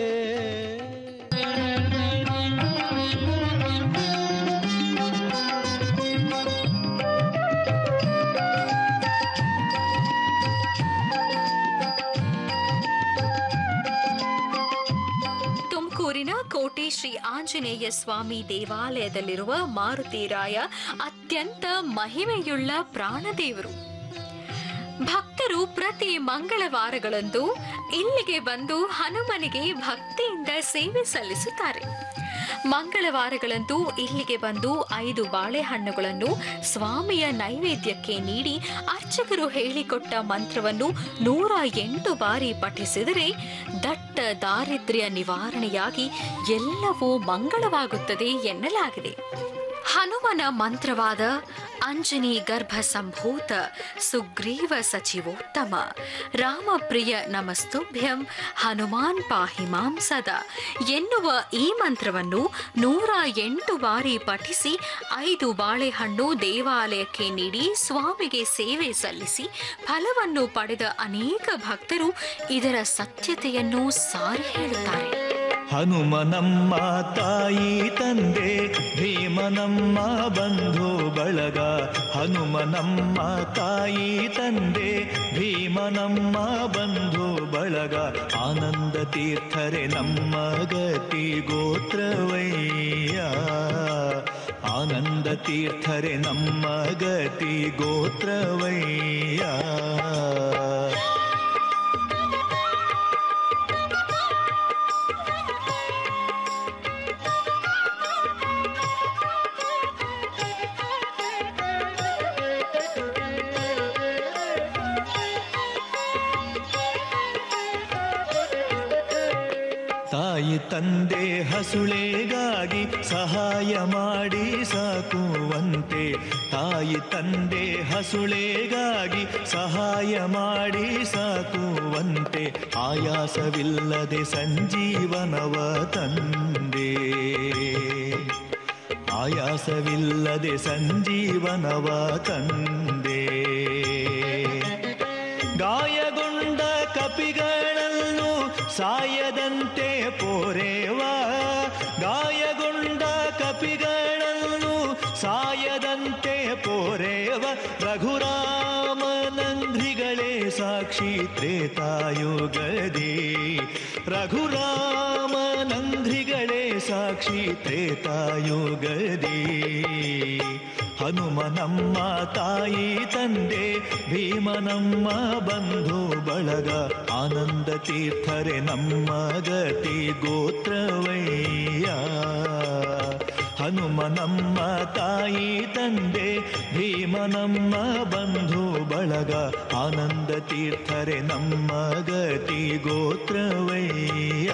S1: ತುಮಕೂರಿನ ಕೋಟೆ ಶ್ರೀ ಆಂಜನೇಯ ಸ್ವಾಮಿ ದೇವಾಲಯದಲ್ಲಿರುವ ಮಾರುತಿರಾಯ ಅತ್ಯಂತ ಮಹಿಮೆಯುಳ್ಳ ಪ್ರಾಣದೇವರು ಭಕ್ತರು ಪ್ರತಿ ಮಂಗಳವಾರಗಳಂದು ಇಲ್ಲಿಗೆ ಬಂದು ಹನುಮನಿಗೆ ಭಕ್ತಿಯಿಂದ ಸೇವೆ ಸಲ್ಲಿಸುತ್ತಾರೆ ಮಂಗಳವಾರಗಳಂದು ಇಲ್ಲಿಗೆ ಬಂದು ಐದು ಬಾಳೆಹಣ್ಣುಗಳನ್ನು ಸ್ವಾಮಿಯ ನೈವೇದ್ಯಕ್ಕೆ ನೀಡಿ ಅರ್ಚಕರು ಹೇಳಿಕೊಟ್ಟ ಮಂತ್ರವನ್ನು ನೂರ ಎಂಟು ಬಾರಿ ಪಠಿಸಿದರೆ ದಟ್ಟ ದಾರಿದ್ರ್ಯ ನಿವಾರಣೆಯಾಗಿ ಎಲ್ಲವೂ ಮಂಗಳವಾಗುತ್ತದೆ ಎನ್ನಲಾಗಿದೆ ಹನುಮನ ಮಂತ್ರವಾದ ಅಂಜನಿ ಗರ್ಭ ಸಂಭೂತ ಸುಗ್ರೀವ ಸಚಿವೋತ್ತಮ ರಾಮಪ್ರಿಯ ನಮಸ್ತುಭ್ಯಂ ಹನುಮಾನ್ ಪಾಹಿ ಮಾಂ ಸದಾ ಎನ್ನುವ ಈ ಮಂತ್ರವನ್ನು ನೂರ ಎಂಟು ಬಾರಿ ಪಠಿಸಿ ಐದು ಬಾಳೆಹಣ್ಣು ದೇವಾಲಯಕ್ಕೆ ನೀಡಿ ಸ್ವಾಮಿಗೆ ಸೇವೆ ಸಲ್ಲಿಸಿ ಫಲವನ್ನು ಪಡೆದ ಅನೇಕ ಭಕ್ತರು ಇದರ ಸತ್ಯತೆಯನ್ನು ಸಾರಿ ಹೇಳುತ್ತಾರೆ
S6: ಹನುಮನಮ್ಮ ತಾಯಿ ತಂದೆ ಭೀಮನಮ್ಮ ಬಂಧು ಬಳಗ ಹನುಮನಮ್ಮ ತಾಯಿ ತಂದೆ ಭೀಮನಮ್ಮ ಬಂಧು ಬಳಗ ಆನಂದ ತೀರ್ಥರೆ ನಮ್ಮ ಗತಿ ಗೋತ್ರವಯ್ಯ ಆನಂದ ತೀರ್ಥರೆ ನಮ್ಮ ಗತಿ ಗೋತ್ರವಯ್ಯ ತಾಯಿ ತಂದೆ ಹಸುಳೆಗಾಗಿ ಸಹಾಯ ಮಾಡಿ ಸಾಕುವಂತೆ ತಾಯಿ ತಂದೆ ಹಸುಳೆಗಾಗಿ ಸಹಾಯ ಮಾಡಿ ಸಾಕುವಂತೆ ಆಯಾಸವಿಲ್ಲದೆ ಸಂಜೀವನವ ತಂದೆ ಆಯಾಸವಿಲ್ಲದೆ ಸಂಜೀವನವ ತಂದೆ ಗಾಯಗೊಂಡ ಕಪಿಗಳನ್ನು ಸಾಯದಂತೆ ಪೋರೆವ ಗಾಯಗೊಂಡ ಕಪಿಗಳನ್ನು ಸಾಯದಂತೆ ಪೋರೆವ ರಘುರಾಮನಂದ್ರಿಗಳೇ ಸಾಕ್ಷಿ ತ್ರೇತಾಯುಗದಿ ರಘುರಾಮನಂದ್ರಿಗಳೇ ಸಾಕ್ಷಿ ತ್ರೇತಾಯುಗದಿ ಹನುಮನಮ್ಮ ತಾಯಿ ತಂದೆ ಭೀಮನಮ್ಮ ಬಂಧು ಬಳಗ ಆನಂದ ತೀರ್ಥರೆ ನಮ್ಮ ಗತಿ ಗೋತ್ರವಯ್ಯ ಹನುಮನಮ್ಮ ತಾಯಿ ತಂದೆ ಭೀಮನಮ್ಮ ಬಂಧು ಬಳಗ ಆನಂದ ತೀರ್ಥರೆ ನಮ್ಮ ಗತಿ ಗೋತ್ರವಯ್ಯ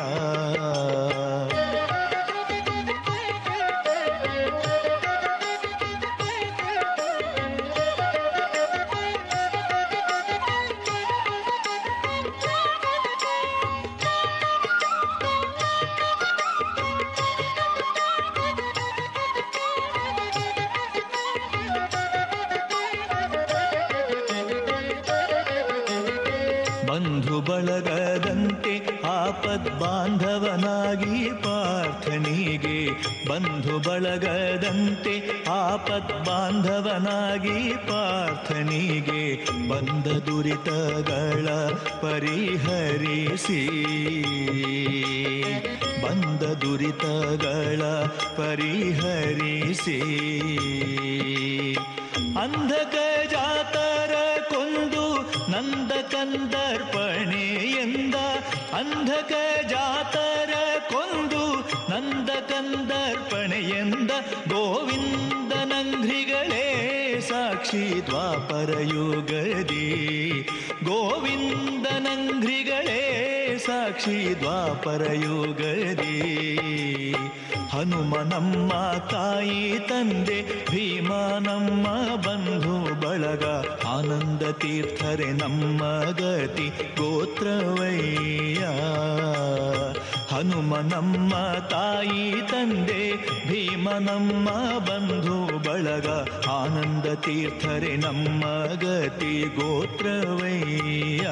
S6: ಬಂಧು ಬಳಗದಂತೆ ಆಪದ್ ಬಾಂಧವನಾಗಿ ಪಾರ್ಥನಿಗೆ ಬಂಧು ಬಳಗದಂತೆ ಆಪದ್ ಬಾಂಧವನಾಗಿ ಪಾರ್ಥನಿಗೆ ಬಂದ ದುರಿತಗಳ ಪರಿಹರಿಸಿ ಬಂದ ದುರಿತಗಳ ಪರಿಹರಿಸಿ ಅಂಧಕ ಜಾತರ ಕೊಂದು ನಂದ ಕಂದರ್ಪಣೆ ಎಂದ ಅಂಧಕ ಜಾತರ ಕೊಂದು ನಂದ ಕಂದರ್ಪಣೆ ಎಂದ ಗೋವಿಂದನಂಘ್ರಿಗಳೇ ಸಾಕ್ಷಿ ದ್ವಾಪರ ಯುಗದಿ ಗೋವಿಂದನಂಘ್ರಿಗಳೇ ಸಾಕ್ಷಿ ದ್ವಾಪರ ಯುಗದಿ ಹನುಮನಮ್ಮ ತಾಯಿ ತಂದೆ ಭೀಮನಮ್ಮ ಬಂಧು ಬಳಗ ಆನಂದ ತೀರ್ಥರೆ ನಮ್ಮ ಗತಿ ಗೋತ್ರವಯ್ಯ ಹನುಮನಮ್ಮ ತಾಯಿ ತಂದೆ ಭೀಮನಮ್ಮ ಬಂಧು ಬಳಗ ಆನಂದ ತೀರ್ಥರೆ ನಮ್ಮ ಗತಿ ಗೋತ್ರವಯ್ಯ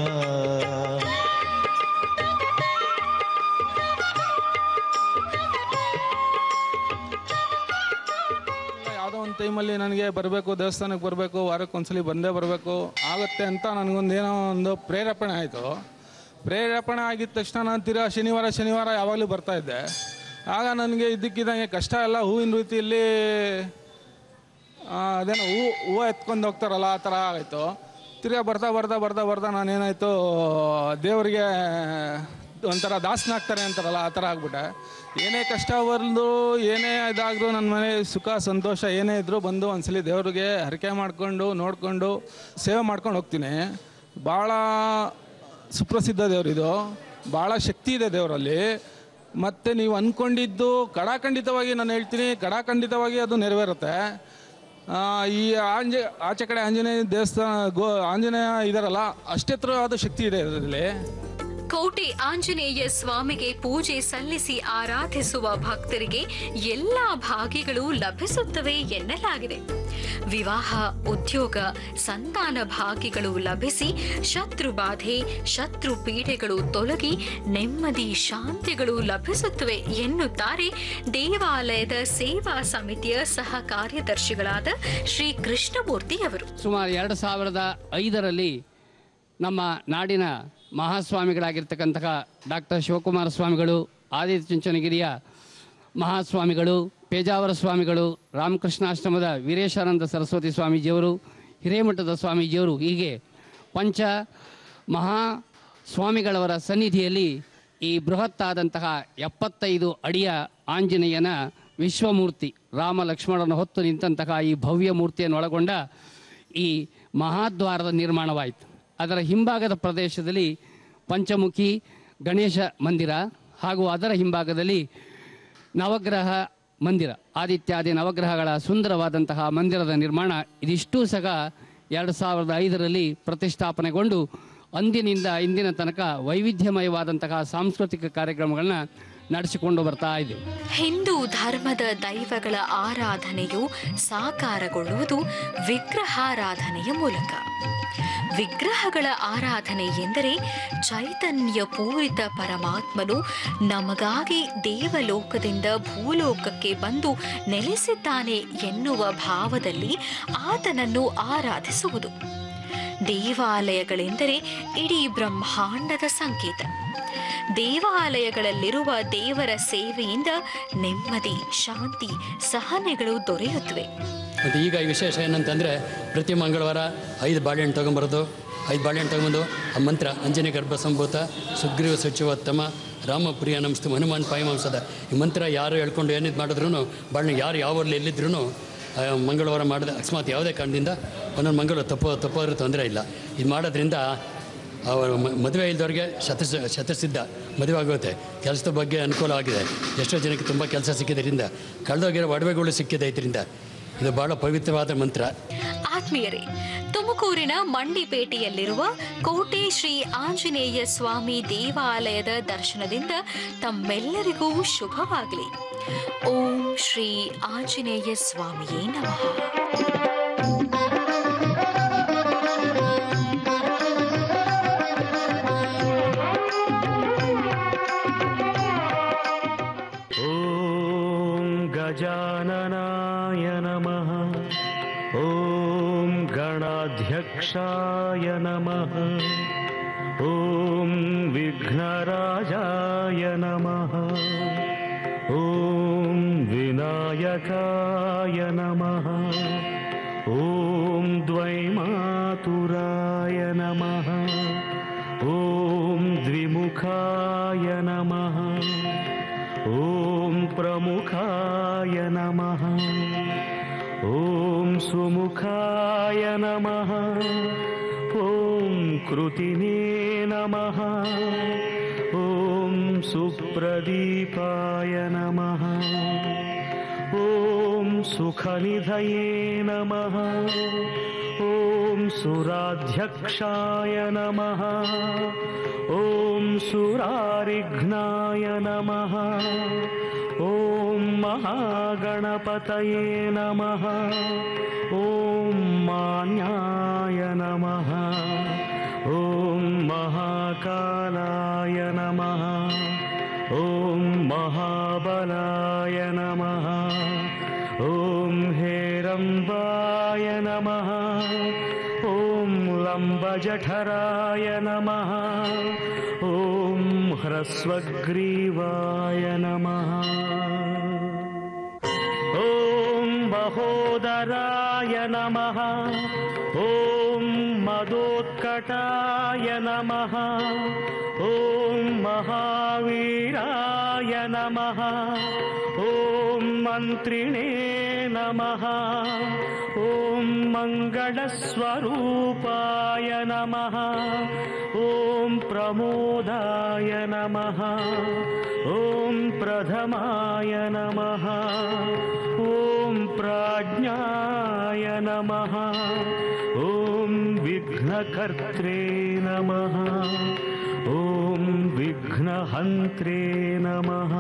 S4: ಯಾವುದೋ ಒಂದು ಟೈಮಲ್ಲಿ ನನಗೆ ಬರಬೇಕು ದೇವಸ್ಥಾನಕ್ಕೆ ಬರಬೇಕು ವಾರಕ್ಕೆ ಒಂದ್ಸಲಿ ಬಂದೇ ಬರಬೇಕು ಆಗುತ್ತೆ ಅಂತ ನನಗೊಂದು ಏನೋ ಒಂದು ಪ್ರೇರೇಪಣೆ ಆಯಿತು ಪ್ರೇರೇಪಣೆ ಆಗಿದ ತಕ್ಷಣ ನಾನು ತಿರ್ಗಾ ಶನಿವಾರ ಶನಿವಾರ ಯಾವಾಗಲೂ ಬರ್ತಾ ಇದ್ದೆ ಆಗ ನನಗೆ ಇದ್ದಕ್ಕಿದ್ದಂಗೆ ಕಷ್ಟ ಎಲ್ಲ ಹೂವಿನ ರೀತಿಯಲ್ಲಿ ಆ, ಅದೇನೋ ಹೂ ಹೂವು ಎತ್ಕೊಂಡು ಹೋಗ್ತಾರಲ್ಲ ಆ ಥರ ಆಯಿತು ತಿರ್ಗಾ ಬರ್ತಾ ಬರ್ತಾ ಬರ್ತಾ ಬರ್ತಾ ನಾನೇನಾಯಿತು ದೇವರಿಗೆ ಒಂಥರ ದಾಸನಾಗ್ತಾರೆ ಅಂತಾರಲ್ಲ ಆ ಥರ ಆಗ್ಬಿಟ್ಟೆ ಏನೇ ಕಷ್ಟ ಬಂದು ಏನೇ ಇದಾದರೂ ನನ್ನ ಮನೆ ಸುಖ ಸಂತೋಷ ಏನೇ ಇದ್ದರೂ ಬಂದು ಒಂದ್ಸಲಿ ದೇವ್ರಿಗೆ ಹರಕೆ ಮಾಡಿಕೊಂಡು ನೋಡಿಕೊಂಡು ಸೇವೆ ಮಾಡ್ಕೊಂಡು ಹೋಗ್ತೀನಿ ಭಾಳ ಸುಪ್ರಸಿದ್ಧ ದೇವರಿದು ಭಾಳ ಶಕ್ತಿ ಇದೆ ದೇವರಲ್ಲಿ ಮತ್ತು ನೀವು ಅಂದ್ಕೊಂಡಿದ್ದು ಕಡಾಖಂಡಿತವಾಗಿ ನಾನು ಹೇಳ್ತೀನಿ ಕಡಾಖಂಡಿತವಾಗಿ ಅದು ನೆರವೇರುತ್ತೆ ಆ, ಈ ಆಂಜ ಆಚೆ ಕಡೆ ಆಂಜನೇಯ ದೇವಸ್ಥಾನ ಗೋ ಆಂಜನೇಯ ಇದಾರಲ್ಲ ಅಷ್ಟೆತ್ರವಾದ ಶಕ್ತಿ ಇದೆ ಇದರಲ್ಲಿ
S1: ಕೋಟೆ ಆಂಜನೇಯ ಸ್ವಾಮಿಗೆ ಪೂಜೆ ಸಲ್ಲಿಸಿ ಆರಾಧಿಸುವ ಭಕ್ತರಿಗೆ ಎಲ್ಲಾ ಭಾಗ್ಯಗಳು ಲಭಿಸುತ್ತವೆ ಎನ್ನಲಾಗಿದೆ ವಿವಾಹ ಉದ್ಯೋಗ ಸಂತಾನ ಭಾಗ್ಯಗಳು ಲಭಿಸಿ ಶತ್ರು ಬಾಧೆ ಶತ್ರು ಪೀಡೆಗಳು ತೊಲಗಿ ನೆಮ್ಮದಿ ಶಾಂತಿಗಳು ಲಭಿಸುತ್ತವೆ ಎನ್ನುತ್ತಾರೆ ದೇವಾಲಯದ ಸೇವಾ ಸಮಿತಿಯ ಸಹ ಕಾರ್ಯದರ್ಶಿಗಳಾದ ಶ್ರೀ ಕೃಷ್ಣಮೂರ್ತಿ ಅವರು
S10: ಸುಮಾರು ಎರಡು ಸಾವಿರದ ಐದರಲ್ಲಿ ನಮ್ಮ ನಾಡಿನ ಮಹಾಸ್ವಾಮಿಗಳಾಗಿರ್ತಕ್ಕಂತಹ ಡಾಕ್ಟರ್ ಶಿವಕುಮಾರ ಸ್ವಾಮಿಗಳು ಆದಿಚುಂಚನಗಿರಿಯ ಮಹಾಸ್ವಾಮಿಗಳು ಪೇಜಾವರ ಸ್ವಾಮಿಗಳು ರಾಮಕೃಷ್ಣಾಶ್ರಮದ ವೀರೇಶಾನಂದ ಸರಸ್ವತಿ ಸ್ವಾಮೀಜಿಯವರು ಹಿರೇಮಠದ ಸ್ವಾಮೀಜಿಯವರು ಹೀಗೆ ಪಂಚ ಮಹಾ ಸ್ವಾಮಿಗಳವರ ಸನ್ನಿಧಿಯಲ್ಲಿ ಈ ಬೃಹತ್ತಾದಂತಹ ಎಪ್ಪತ್ತೈದು ಅಡಿಯ ಆಂಜನೇಯನ ವಿಶ್ವಮೂರ್ತಿ ರಾಮ ಲಕ್ಷ್ಮಣನ ಹೊತ್ತು ನಿಂತಹ ಈ ಭವ್ಯ ಮೂರ್ತಿಯನ್ನು ಒಳಗೊಂಡ ಈ ಮಹಾದ್ವಾರದ ನಿರ್ಮಾಣವಾಯಿತು ಅದರ ಹಿಂಭಾಗದ ಪ್ರದೇಶದಲ್ಲಿ ಪಂಚಮುಖಿ ಗಣೇಶ ಮಂದಿರ ಹಾಗೂ ಅದರ ಹಿಂಭಾಗದಲ್ಲಿ ನವಗ್ರಹ ಮಂದಿರ ಆದಿತ್ಯಾದಿ ನವಗ್ರಹಗಳ ಸುಂದರವಾದಂತಹ ಮಂದಿರದ ನಿರ್ಮಾಣ ಇದಿಷ್ಟೂ ಸಹ ಎರಡು ಸಾವಿರದ ಐದರಲ್ಲಿ ಪ್ರತಿಷ್ಠಾಪನೆಗೊಂಡು ಅಂದಿನಿಂದ ಇಂದಿನ ತನಕ ವೈವಿಧ್ಯಮಯವಾದಂತಹ ಸಾಂಸ್ಕೃತಿಕ ಕಾರ್ಯಕ್ರಮಗಳನ್ನ ನಡೆಸಿಕೊಂಡು ಬರ್ತಾ ಇದೆ
S1: ಹಿಂದೂ ಧರ್ಮದ ದೈವಗಳ ಆರಾಧನೆಯು ಸಾಕಾರಗೊಳ್ಳುವುದು ವಿಗ್ರಹಾರಾಧನೆಯ ಮೂಲಕ ವಿಗ್ರಹಗಳ ಆರಾಧನೆ ಎಂದರೆ ಚೈತನ್ಯ ಪೂರಿತ ಪರಮಾತ್ಮನು ನಮಗಾಗಿ ದೇವಲೋಕದಿಂದ ಭೂಲೋಕಕ್ಕೆ ಬಂದು ನೆಲೆಸಿದ್ದಾನೆ ಎನ್ನುವ ಭಾವದಲ್ಲಿ ಆತನನ್ನು ಆರಾಧಿಸುವುದು ದೇವಾಲಯಗಳೆಂದರೆ ಇಡೀ ಬ್ರಹ್ಮಾಂಡದ ಸಂಕೇತ ದೇವಾಲಯಗಳಲ್ಲಿರುವ ದೇವರ ಸೇವೆಯಿಂದ ನೆಮ್ಮದಿ ಶಾಂತಿ ಸಹನೆಗಳು ದೊರೆಯುತ್ತವೆ
S11: ಮತ್ತು ಈಗ ಈ ವಿಶೇಷ ಏನಂತಂದರೆ ಪ್ರತಿ ಮಂಗಳವಾರ ಐದು ಬಾಳೆಹಣ್ಣು ತೊಗೊಂಬರೋದು ಐದು ಬಾಳೆಹಣ್ಣು ತೊಗೊಂಬಂದು ಆ ಮಂತ್ರ ಅಂಜನಿ ಗರ್ಭ ಸಂಭೂತ ಸುಗ್ರೀವ ಸಚಿವೋತ್ತಮ ರಾಮಪ್ರಿಯ ನಮಸ್ತು ಹನುಮಾನ್ ಪಾಯಮಾಂಸದ ಈ ಮಂತ್ರ ಯಾರು ಹೇಳ್ಕೊಂಡು ಏನಿದು ಮಾಡಿದ್ರು ಬಾಳೆಹಣ್ಣು ಯಾರು ಯಾವ ಊರಲ್ಲಿ ಎಲ್ಲಿದ್ರೂ ಮಂಗಳವಾರ ಮಾಡಿದ ಅಕಸ್ಮಾತ್ ಯಾವುದೇ ಕಾರಣದಿಂದ ಒಂದೊಂದು ಮಂಗಳವಾರ ತಪ್ಪೋ ತಪ್ಪೋದ್ರೂ ತೊಂದರೆ ಇಲ್ಲ ಇದು ಮಾಡೋದ್ರಿಂದ ಅವರ ಮ- ಮದುವೆ ಇಲ್ದವ್ರಿಗೆ ಶತ ಶತಸಿದ್ಧ ಮದುವೆ ಆಗುತ್ತೆ ಕೆಲಸದ ಬಗ್ಗೆ ಅನುಕೂಲ ಆಗಿದೆ ಎಷ್ಟೋ ಜನಕ್ಕೆ ತುಂಬ ಕೆಲಸ ಸಿಕ್ಕಿದ್ರಿಂದ ಕಳೆದೋಗಿರೋ ಒಡವೆಗಳು ಸಿಕ್ಕಿದೆ ಇದರಿಂದ ಇದು ಭಾಳ ಪವಿತ್ರವಾದ ಮಂತ್ರ
S1: ಆತ್ಮೀಯರೇ ತುಮಕೂರಿನ ಮಂಡಿಪೇಟೆಯಲ್ಲಿರುವ ಕೋಟೆ ಶ್ರೀ ಆಂಜನೇಯ ಸ್ವಾಮಿ ದೇವಾಲಯದ ದರ್ಶನದಿಂದ ತಮ್ಮೆಲ್ಲರಿಗೂ ಶುಭವಾಗಲಿ ಓಂ ಶ್ರೀ ಆಂಜನೇಯ ಸ್ವಾಮಿಯೇ ನಮಃ
S5: ॐ गजाननाय नमः ॐ गणाध्यक्षाय नमः ॐ विघ्नराजाय नमः ॐ विनायकाय नमः ॐ द्वैमातुराय नमः ॐ द्विमुखाय नमः ॐ प्रमुखाय नमः ॐ सुमुखाय नमः ॐ कृतिने नमः ॐ सुप्रदीपाय नमः ॐ सुखनिधये नमः ॐ सुराध्यक्षाय नमः ॐ सुरारिघ्नाय नमः ॐ महागणपतये नमः ॐ मान्याय नमः ॐ महाकालाय नमः ॐ महाबलाय नमः ॐ हेरम्बाय नमः ॐ लम्बजठराय नमः ॐ ह्रस्वग्रीवाय नमः ॐ महोदराय नमः ॐ मदोत्कटाय नमः ॐ महावीराय नमः ॐ मन्त्रिणे नमः ॐ मङ्गलस्वरूपाय नमः ॐ प्रमोदाय नमः ॐ प्रथमाय नमः ॐ प्राज्ञाय नमः ॐ विघ्नकर्त्रे नमः ॐ विघ्नहन्त्रे नमः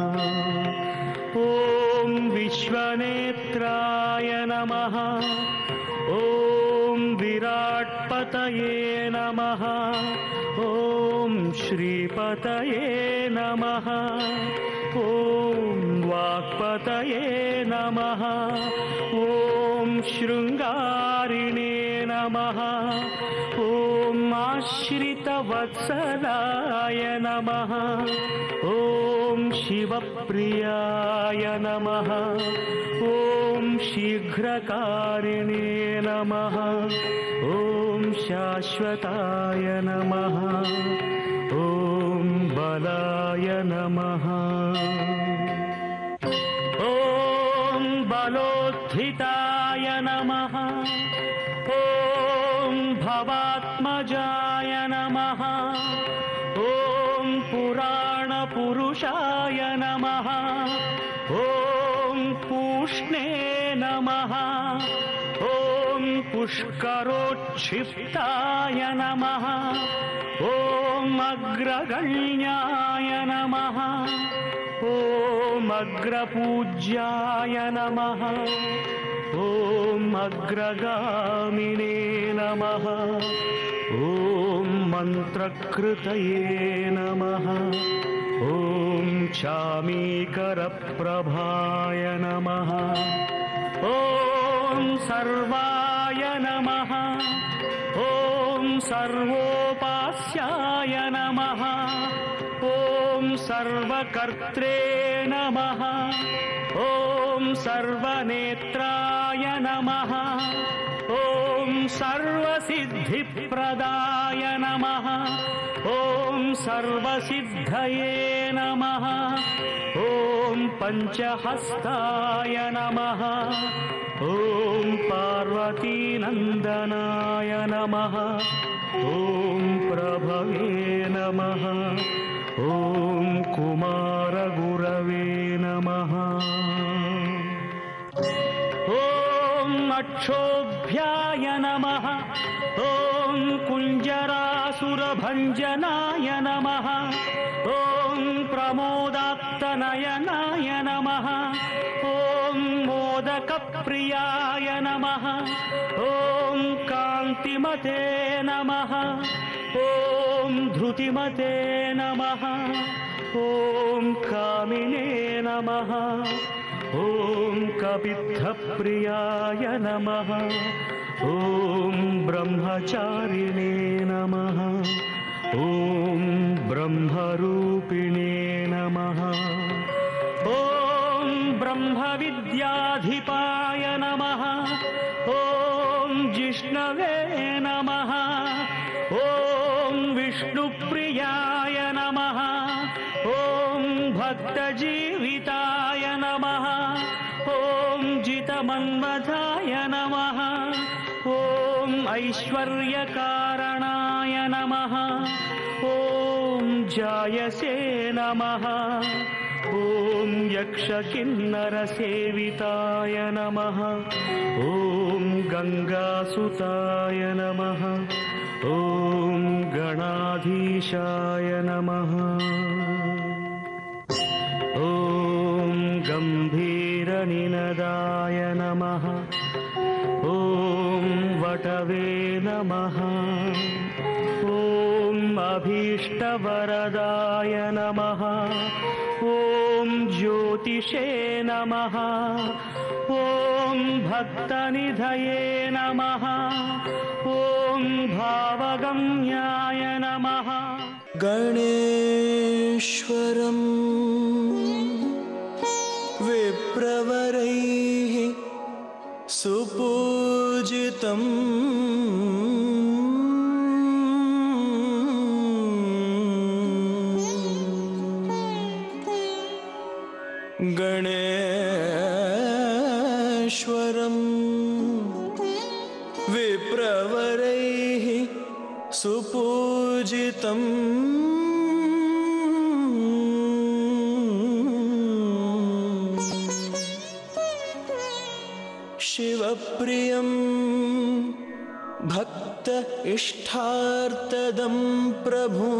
S5: ॐ विश्वनेत्राय नमः ॐ विराट्पतये नमः ॐ श्रीपतये नमः ॐ वाक्पतये नमः ॐ शृङ्गारिणे नमः ॐ आश्रितवत्सलाय नमः ॐ शिवप्रियाय नमः ॐ शीघ्रकारिणे नमः ॐ शाश्वताय नमः ॐ बलाय नमः ॐ बलोत्थिताय नमः ॐ भवात्मजाय नमः ॐ पुराणपुरुषाय पुष्करोच्छिप्ताय नमः ॐ अग्रगण्याय नमः ॐ अग्रपूज्याय नमः ॐ अग्रगामिने नमः ॐ मन्त्रकृतये नमः ॐ चामीकरप्रभाय नमः ॐ सर्वाय नमः ॐ सर्वोपास्याय नमः ॐ सर्वकर्त्रे नमः ॐ सर्वनेत्राय नमः ॐ सर्वसिद्धिप्रदाय नमः ॐ सर्वसिद्धये नमः ॐ पञ्चहस्ताय नमः ॐ पार्वतीनन्दनाय नमः ॐ प्रभवे नमः ॐ कुमारगुरवे नमः ॐ अक्षोभ्याय नमः ॐ कुञ्जरासुरभञ्जनाय नमः ॐ प्रमोदात्तनयनाय नमः ॐ मोदकप्रियाय नमः ॐ कान्तिमते नमः ॐ धृतिमते नमः ॐ कामिने नमः ॐ कपित्थप्रियाय नमः ॐ ब्रह्मचारिणे नमः ॐ ब्रह्मरूपिणे नमः ॐ ब्रह्मविद्याधिपाय नमः ॐ जिष्णवे नमः ॐ विष्णुप्रियाय नमः ॐ भक्तजीविताय नमः ॐ जितमन्मथाय नमः ॐ ऐश्वर्यकारणाय नमः ॐ जायसे नमः ॐ यक्षकिन्नरसेविताय नमः ॐ गङ्गासुताय नमः ॐ गणाधीशाय नमः ॐ गम्भीरनिनदाय नमः ॐ वटवे नमः ॐ अभीष्टवरदाय नमः ॐ ज्योतिषे नमः ॐ भक्तनिधये नमः ॐ भावगम्याय नमः
S6: गणेश्वरम् विप्रवरैः सुपूजितम् गणेश्वरम् विप्रवरैः सुपूजितम् शिवप्रियं भक्त इष्टार्तदं प्रभु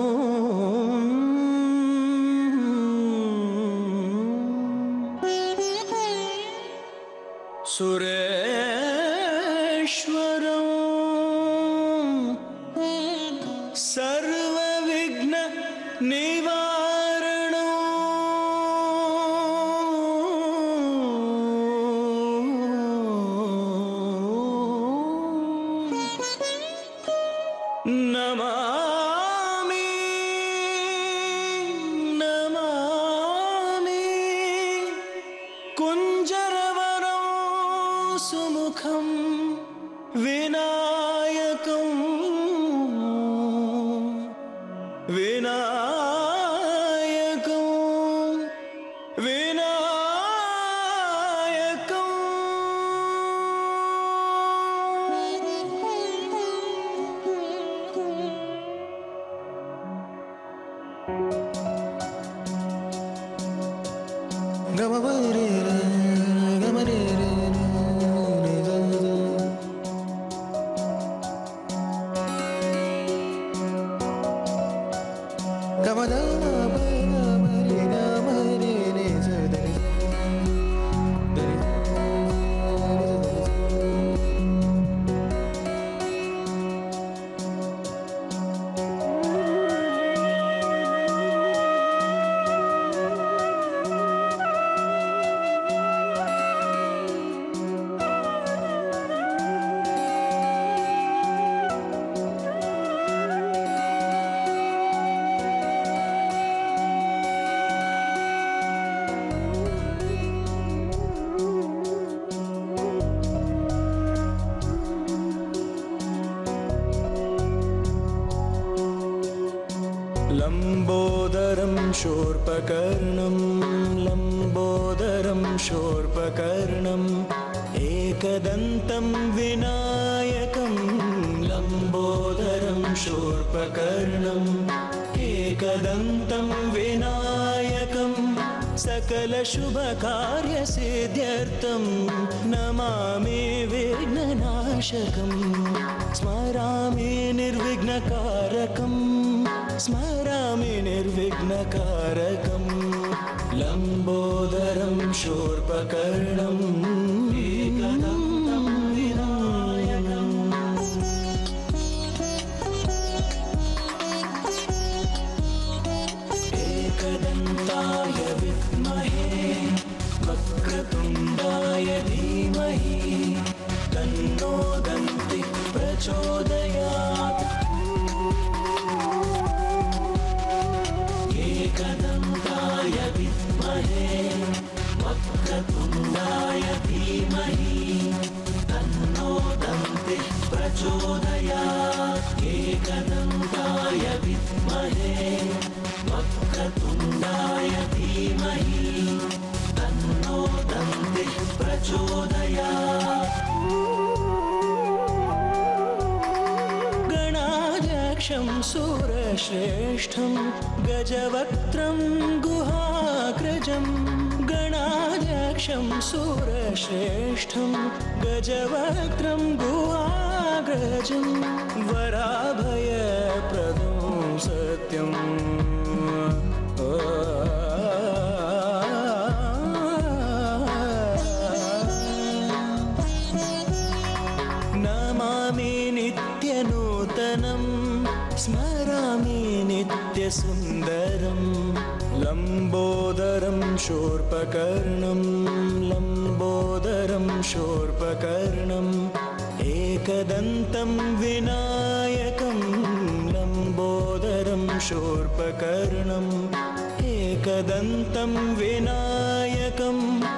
S6: सुरेश्वरं सर्वविघ्न निवारणो नमामि नमामि कुञ्जरवरं सुमुखं विनायकम् विनायकम् विनायकम्
S9: ಗಮದ ಬದ ಮರಿ ಗಮ ರೇ ರೇ ಸ ಧನಿ ಧನಿ लम्बोदरं शूर्पकर्णं लम्बोदरं शूर्पकर्णम् एकदन्तं विनायकं लम्बोदरं शूर्पकर्णम् एकदन्तं विनायकं सकलशुभकार्यसिद्ध्यर्थं नमामि विघ्ननाशकं स्मरामि निर्विघ्नकारकम् स्मरामि निर्विघ्नकारकं लम्बोदरं शूर्पकर्णम् एकदन्तं विनायकम् एकदन्ताय विद्महे वक्रतुण्डाय धीमहि तन्नो दन्ति प्रचोदयात् एकदन्ताय विद्महे वक्रतुण्डाय धीमहि तन्नो दन्ति प्रचोदयात् एकदन्ताय विद्महे वक्रतुण्डाय धीमहि तन्नो दन्ति प्रचोदयात् गणाध्यक्षं सुरश्रेष्ठं गजवक्त्रं गुहाग्रजं गणाध्यक्षं सुरश्रेष्ठं गजवक्त्रं गुहाग्रजं वराभयप्रदं सत्यम् नमामि नित्यनूतनं स्मरामि नित्यसुन्दरं लम्बोदरं शूर्पकर्णं लम्बोदरं शूर्पकर्णम् एकदन्तं विनायकं लम्बोदरं शूर्पकर्णम् एकदन्तं विनायकं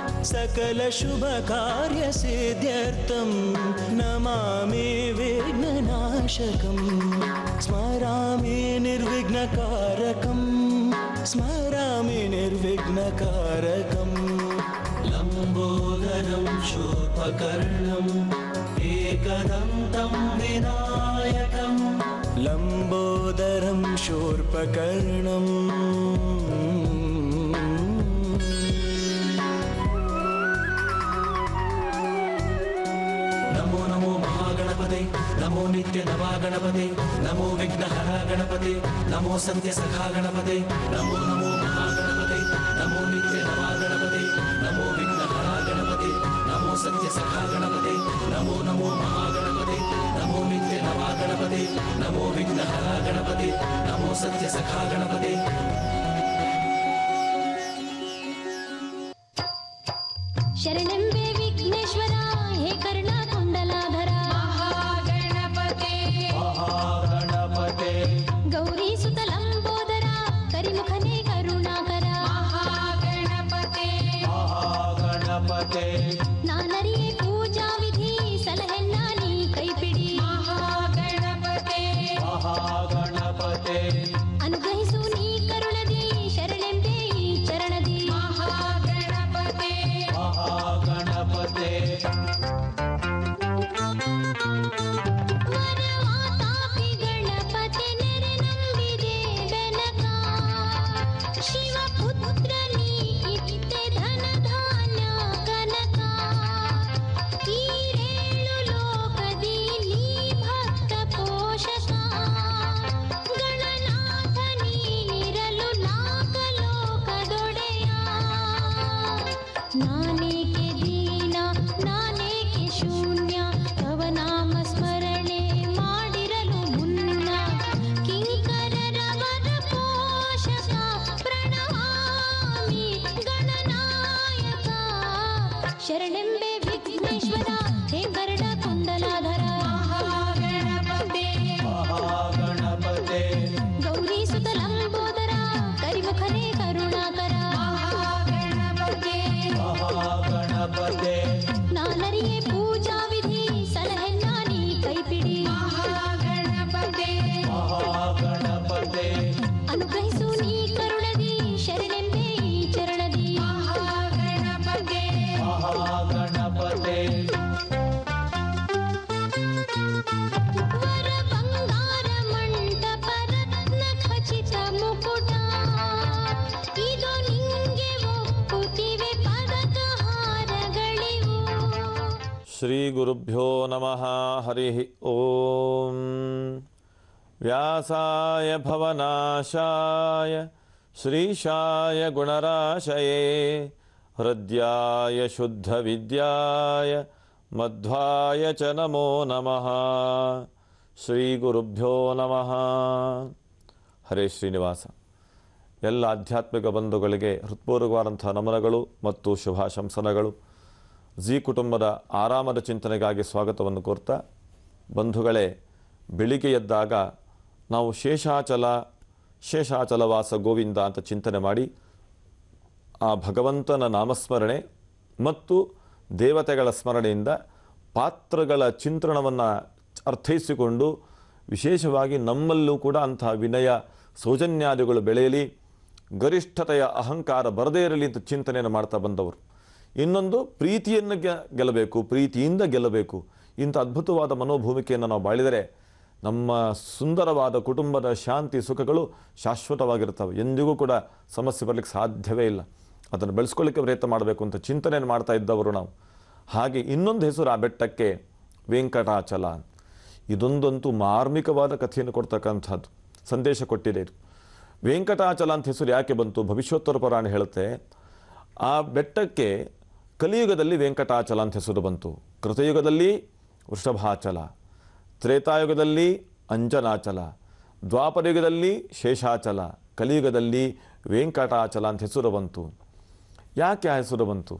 S9: सकलशुभकार्यसिद्ध्यर्थं नमामि विघ्ननाशकं स्मरामि निर्विघ्नकारकं स्मरामि निर्विघ्नकारकं लम्बोदरं शूर्पकर्णम् एकदन्तं विनायकं लम्बोदरं शूर्पकर्णम्
S6: नमो नमो महागणपते नमो नित्य नवा गणपते नमो विघ्नहर गणपते नमो सत्य सखा गणपते नमो नमो महागणपते नमो नित्य नवा गणपते नमो विघ्नहर गणपते नमो सत्य सखा गणपते नमो नमो महागणपते नमो नित्य नवा गणपते नमो विघ्नहर गणपते नमो सत्य सखा गणपते
S2: ಶರಣೆಂಬೆ ವಿಘ್ನೇಶ್ವರ ಹೇ ಕರ್ಣ ಕುಂಡಲಾಧರ
S6: ಗಣಪತೆ
S2: ಗೌರಿ ಸುತ ಲಂಬೋದರ ಕರಿಮುಖನೇ ಕರುಣಾಕರ
S6: ಗಣಪತೆ
S2: ನಾನರಿಯೇ ಪೂಜಾ ವಿಧಿ ಸಲಹೆನ್ನ ನೀ ಕೈಪಿಡಿ
S6: ಗಣಪತೆ
S2: ಅನುಗ್ರಹಿಸು ನೀ ಕರುಣದಿ ಶರಣೆಂಬೆ ಈ ಚರಣದಿ
S6: ಗಣಪತೆ
S12: श्रीगुरुभ्यो नमः हरिः ॐ व्यासाय भवनाशाय श्रीशाय गुणराशये हृद्याय शुद्धविद्याय मध्वाय च नमो नमः ಶ್ರೀಗುರುಭ್ಯೋ ನಮಃ ಹರೇ ಶ್ರೀನಿವಾಸ ಎಲ್ಲ ಆಧ್ಯಾತ್ಮಿಕ ಬಂಧುಗಳಿಗೆ ಹೃತ್ಪೂರ್ವಕವಾದಂಥ ನಮನಗಳು ಮತ್ತು ಶುಭಾಶಂಸನಗಳು ಜಿ ಕುಟುಂಬದ ಆರಾಮದ ಚಿಂತನೆಗಾಗಿ ಸ್ವಾಗತವನ್ನು ಕೋರ್ತಾ ಬಂಧುಗಳೇ ಬೆಳಿಗ್ಗೆ ಎದ್ದಾಗ ನಾವು ಶೇಷಾಚಲ ಶೇಷಾಚಲವಾಸ ಗೋವಿಂದ ಅಂತ ಚಿಂತನೆ ಮಾಡಿ ಆ ಭಗವಂತನ ನಾಮಸ್ಮರಣೆ ಮತ್ತು ದೇವತೆಗಳ ಸ್ಮರಣೆಯಿಂದ ಪಾತ್ರಗಳ ಚಿಂತ್ರಣವನ್ನು ಅರ್ಥೈಸಿಕೊಂಡು ವಿಶೇಷವಾಗಿ ನಮ್ಮಲ್ಲೂ ಕೂಡ ಅಂತಹ ವಿನಯ ಸೌಜನ್ಯಾದಿಗಳು ಬೆಳೆಯಲಿ ಗರಿಷ್ಠತೆಯ ಅಹಂಕಾರ ಬರದೇ ಇರಲಿ ಅಂತ ಚಿಂತನೆಯನ್ನು ಮಾಡ್ತಾ ಬಂದವರು ಇನ್ನೊಂದು ಪ್ರೀತಿಯನ್ನು ಗೆ ಗೆಲ್ಲಬೇಕು ಪ್ರೀತಿಯಿಂದ ಗೆಲ್ಲಬೇಕು ಇಂಥ ಅದ್ಭುತವಾದ ಮನೋಭೂಮಿಕೆಯನ್ನು ನಾವು ಬಾಳಿದರೆ ನಮ್ಮ ಸುಂದರವಾದ ಕುಟುಂಬದ ಶಾಂತಿ ಸುಖಗಳು ಶಾಶ್ವತವಾಗಿರ್ತವೆ ಎಂದಿಗೂ ಕೂಡ ಸಮಸ್ಯೆ ಬರಲಿಕ್ಕೆ ಸಾಧ್ಯವೇ ಇಲ್ಲ ಅದನ್ನು ಬೆಳೆಸ್ಕೊಳ್ಳಿಕ್ಕೆ ಪ್ರಯತ್ನ ಮಾಡಬೇಕು ಅಂತ ಚಿಂತನೆಯನ್ನು ಮಾಡ್ತಾ ಇದ್ದವರು ನಾವು ಹಾಗೆ ಇನ್ನೊಂದು ಹೆಸರು ಆ ಬೆಟ್ಟಕ್ಕೆ ವೆಂಕಟಾಚಲ ಇದೊಂದಂತೂ ಮಾರ್ಮಿಕವಾದ ಕಥೆಯನ್ನು ಕೊಡ್ತಕ್ಕಂಥದ್ದು ಸಂದೇಶ ಕೊಟ್ಟಿದೆ ಇದು ವೆಂಕಟಾಚಲ ಅಂತ ಹೆಸರು ಯಾಕೆ ಬಂತು ಭವಿಷ್ಯೋತ್ತರ ಪುರಾಣ ಹೇಳುತ್ತೆ ಆ ಬೆಟ್ಟಕ್ಕೆ ಕಲಿಯುಗದಲ್ಲಿ ವೆಂಕಟಾಚಲ ಅಂತ ಹೆಸರು ಬಂತು ಕೃತಯುಗದಲ್ಲಿ ವೃಷಭಾಚಲ ತ್ರೇತಾಯುಗದಲ್ಲಿ ಅಂಜನಾಚಲ ದ್ವಾಪರಯುಗದಲ್ಲಿ ಶೇಷಾಚಲ ಕಲಿಯುಗದಲ್ಲಿ ವೆಂಕಟಾಚಲ ಅಂತ ಹೆಸರು ಬಂತು ಯಾಕೆ ಆ ಹೆಸರು ಬಂತು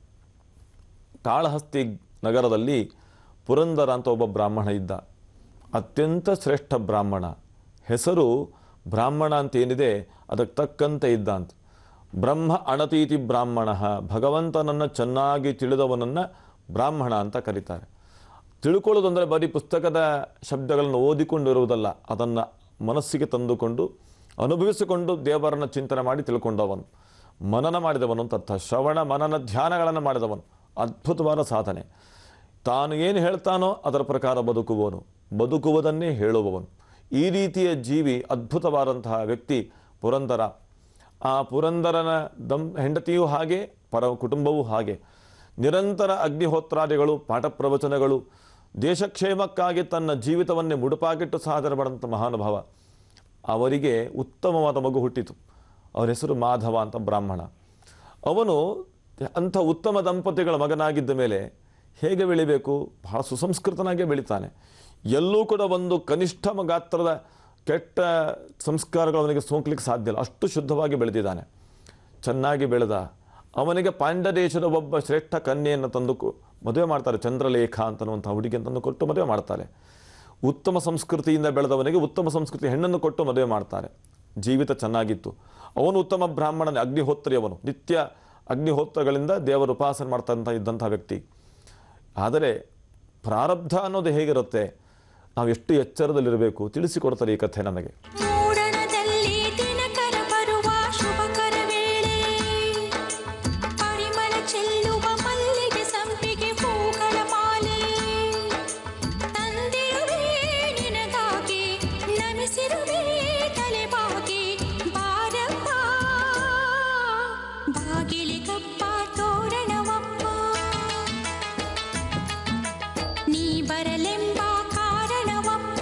S12: ಕಾಳಹಸ್ತಿ ನಗರದಲ್ಲಿ ಪುರಂದರ ಅಂತ ಒಬ್ಬ ಬ್ರಾಹ್ಮಣ ಇದ್ದ ಅತ್ಯಂತ ಶ್ರೇಷ್ಠ ಬ್ರಾಹ್ಮಣ ಹೆಸರು ಬ್ರಾಹ್ಮಣ ಅಂತ ಏನಿದೆ ಅದಕ್ಕೆ ತಕ್ಕಂತೆ ಇದ್ದ ಅಂತ ಬ್ರಹ್ಮ ಅಣತೀತಿ ಬ್ರಾಹ್ಮಣ ಭಗವಂತನನ್ನು ಚೆನ್ನಾಗಿ ತಿಳಿದವನನ್ನು ಬ್ರಾಹ್ಮಣ ಅಂತ ಕರೀತಾರೆ ತಿಳ್ಕೊಳ್ಳೋದು ಅಂದರೆ ಬರೀ ಪುಸ್ತಕದ ಶಬ್ದಗಳನ್ನು ಓದಿಕೊಂಡಿರುವುದಲ್ಲ ಅದನ್ನು ಮನಸ್ಸಿಗೆ ತಂದುಕೊಂಡು ಅನುಭವಿಸಿಕೊಂಡು ದೇವರನ್ನು ಚಿಂತನೆ ಮಾಡಿ ತಿಳ್ಕೊಂಡವನು ಮನನ ಮಾಡಿದವನು ಅಂತ ಅರ್ಥ ಶ್ರವಣ ಮನನ ಧ್ಯಾನಗಳನ್ನು ಮಾಡಿದವನು ಅದ್ಭುತವಾದ ಸಾಧನೆ ತಾನು ಏನು ಹೇಳ್ತಾನೋ ಅದರ ಪ್ರಕಾರ ಬದುಕುವವನು ಬದುಕುವುದನ್ನೇ ಹೇಳುವವನು ಈ ರೀತಿಯ ಜೀವಿ ಅದ್ಭುತವಾದಂತಹ ವ್ಯಕ್ತಿ ಪುರಂದರ ಆ ಪುರಂದರನ ದಂ ಹೆಂಡತಿಯೂ ಹಾಗೆ ಪರ ಕುಟುಂಬವೂ ಹಾಗೆ ನಿರಂತರ ಅಗ್ನಿಹೋತ್ರಾದಿಗಳು ಪಾಠ ಪ್ರವಚನಗಳು ದೇಶಕ್ಷೇಮಕ್ಕಾಗಿ ತನ್ನ ಜೀವಿತವನ್ನೇ ಮುಡುಪಾಗಿಟ್ಟು ಸಾಧನೆ ಮಾಡಿದಂಥ ಮಹಾನುಭಾವ ಅವರಿಗೆ ಉತ್ತಮವಾದ ಮಗು ಹುಟ್ಟಿತು ಅವರ ಹೆಸರು ಮಾಧವ ಅಂತ ಬ್ರಾಹ್ಮಣ ಅವನು ಅಂಥ ಉತ್ತಮ ದಂಪತಿಗಳ ಮಗನಾಗಿದ್ದ ಮೇಲೆ ಹೇಗೆ ಬೆಳಿಬೇಕು ಬಹಳ ಸುಸಂಸ್ಕೃತನಾಗೇ ಬೆಳಿತಾನೆ ಎಲ್ಲೂ ಕೂಡ ಒಂದು ಕನಿಷ್ಠ ಗಾತ್ರದ ಕೆಟ್ಟ ಸಂಸ್ಕಾರಗಳು ಅವನಿಗೆ ಸೋಂಕ್ಲಿಕ್ಕೆ ಸಾಧ್ಯ ಇಲ್ಲ ಅಷ್ಟು ಶುದ್ಧವಾಗಿ ಬೆಳೆದಿದ್ದಾನೆ ಚೆನ್ನಾಗಿ ಬೆಳೆದ ಅವನಿಗೆ ಪಾಂಡ್ಯ ದೇಶದ ಒಬ್ಬ ಶ್ರೇಷ್ಠ ಕನ್ಯೆಯನ್ನು ತಂದು ಕೊ- ಮದುವೆ ಮಾಡ್ತಾರೆ ಚಂದ್ರಲೇಖ ಅಂತನ್ನುವಂಥ ಹುಡುಗಿಯನ್ನು ತಂದು ಕೊಟ್ಟು ಮದುವೆ ಮಾಡ್ತಾರೆ ಉತ್ತಮ ಸಂಸ್ಕೃತಿಯಿಂದ ಬೆಳೆದವನಿಗೆ ಉತ್ತಮ ಸಂಸ್ಕೃತಿ ಹೆಣ್ಣನ್ನು ಕೊಟ್ಟು ಮದುವೆ ಮಾಡ್ತಾರೆ ಜೀವಿತ ಚೆನ್ನಾಗಿತ್ತು ಅವನು ಉತ್ತಮ ಬ್ರಾಹ್ಮಣನ ಅಗ್ನಿಹೋತ್ರಿ ಅವನು ನಿತ್ಯ ಅಗ್ನಿಹೋತ್ರಗಳಿಂದ ದೇವರ ಉಪಾಸನೆ ಮಾಡ್ತಂತ ಇದ್ದಂಥ ವ್ಯಕ್ತಿ ಆದರೆ ಪ್ರಾರಬ್ಧ ಅನ್ನೋದು ಹೇಗಿರುತ್ತೆ ನಾವು ಎಷ್ಟು ಎಚ್ಚರದಲ್ಲಿರಬೇಕು ತಿಳಿಸಿಕೊಡ್ತಾರೆ ಈ ಕಥೆ ನಮಗೆ
S13: ಮೂಡಣದಲ್ಲಿ ದಿನಕರ ಬರುವ ಶುಭಕರ ವೇಳೆ ಪರಿಮಳ ಚೆಲ್ಲುವ ಮಲ್ಲಿಗೆ ಸಂಪಿಗೆ ಹೂಗಳ ಮಾಲೆ ತಂದಿರುವೆ ನಿನಗಾಗಿ ನಮಿಸಿರುವೆ ತಲೆಬಾಗಿ ಬಾರಪ್ಪ ಬಾಗಿಲಿಗಪ್ಪ ತೋರಣವಪ್ಪ ನೀ ಬರಲೆಂಬ ಕಾರಣವಪ್ಪ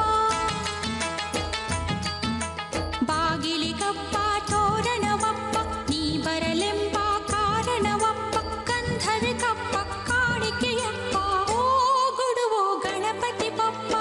S13: ಬಾಗಿಲಿಗಪ್ಪ ತೋರಣವಪ್ಪ ನೀ ಬರಲೆಂಬ ಕಾರಣವಪ್ಪ ಕಂಧವಿಗಪ್ಪ ಕಾಣಿಕೆಯಪ್ಪ ಓ ಗುಡುವೋ ಗಣಪತಿ ಬಪ್ಪ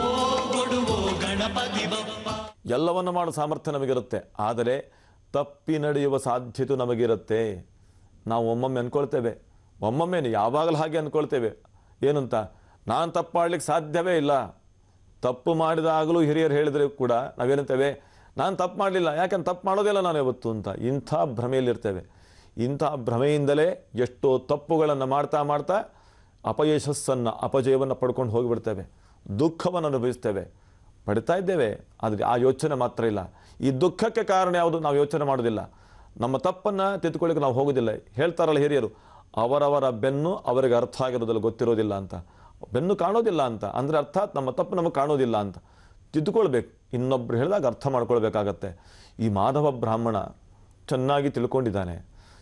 S12: ಎಲ್ಲವನ್ನು ಮಾಡೋ ಸಾಮರ್ಥ್ಯ ನಮಗಿರುತ್ತೆ ಆದರೆ ತಪ್ಪಿ ನಡೆಯುವ ಸಾಧ್ಯತೆ ನಮಗಿರುತ್ತೆ ನಾವು ಒಮ್ಮೊಮ್ಮೆ ಅನ್ಕೊಳ್ತೇವೆ ಒಮ್ಮೊಮ್ಮೆ ಯಾವಾಗಲೂ ಹಾಗೆ ಅನ್ಕೊಳ್ತೇವೆ ಏನಂತ ನಾನು ತಪ್ಪು ಮಾಡ್ಲಿಕ್ಕೆ ಸಾಧ್ಯವೇ ಇಲ್ಲ ತಪ್ಪು ಮಾಡಿದಾಗಲೂ ಹಿರಿಯರು ಹೇಳಿದರೆ ಕೂಡ ನಾವೇನಂತೇವೆ ನಾನು ತಪ್ಪು ಮಾಡಲಿಲ್ಲ ಯಾಕಂದ್ರೆ ತಪ್ಪು ಮಾಡೋದಿಲ್ಲ ನಾನು ಯಾವತ್ತು ಅಂತ ಇಂಥ ಭ್ರಮೆಯಲ್ಲಿರ್ತೇವೆ ಇಂಥ ಭ್ರಮೆಯಿಂದಲೇ ಎಷ್ಟೋ ತಪ್ಪುಗಳನ್ನು ಮಾಡ್ತಾ ಮಾಡ್ತಾ ಅಪಯಶಸ್ಸನ್ನು ಅಪಜಯವನ್ನು ಪಡ್ಕೊಂಡು ಹೋಗಿಬಿಡ್ತೇವೆ ದುಃಖವನ್ನು ಅನುಭವಿಸ್ತೇವೆ ಪಡ್ತಾ ಇದ್ದೇವೆ ಆದರೆ ಆ ಯೋಚನೆ ಮಾತ್ರ ಇಲ್ಲ ಈ ದುಃಖಕ್ಕೆ ಕಾರಣ ಯಾವುದು ನಾವು ಯೋಚನೆ ಮಾಡೋದಿಲ್ಲ ನಮ್ಮ ತಪ್ಪನ್ನು ತಿದ್ದುಕೊಳ್ಳಿಕ್ಕೆ ನಾವು ಹೋಗೋದಿಲ್ಲ ಹೇಳ್ತಾರಲ್ಲ ಹಿರಿಯರು ಅವರವರ ಬೆನ್ನು ಅವರಿಗೆ ಅರ್ಥ ಆಗಿರೋದಿಲ್ಲ ಗೊತ್ತಿರೋದಿಲ್ಲ ಅಂತ ಬೆನ್ನು ಕಾಣೋದಿಲ್ಲ ಅಂತ ಅಂದರೆ ಅರ್ಥಾತ್ ನಮ್ಮ ತಪ್ಪು ನಮಗೆ ಕಾಣೋದಿಲ್ಲ ಅಂತ ತಿದ್ದುಕೊಳ್ಬೇಕು ಇನ್ನೊಬ್ರು ಹೇಳಿದಾಗ ಅರ್ಥ ಮಾಡ್ಕೊಳ್ಬೇಕಾಗತ್ತೆ ಈ ಮಾಧವ ಬ್ರಾಹ್ಮಣ ಚೆನ್ನಾಗಿ ತಿಳ್ಕೊಂಡಿದ್ದಾನೆ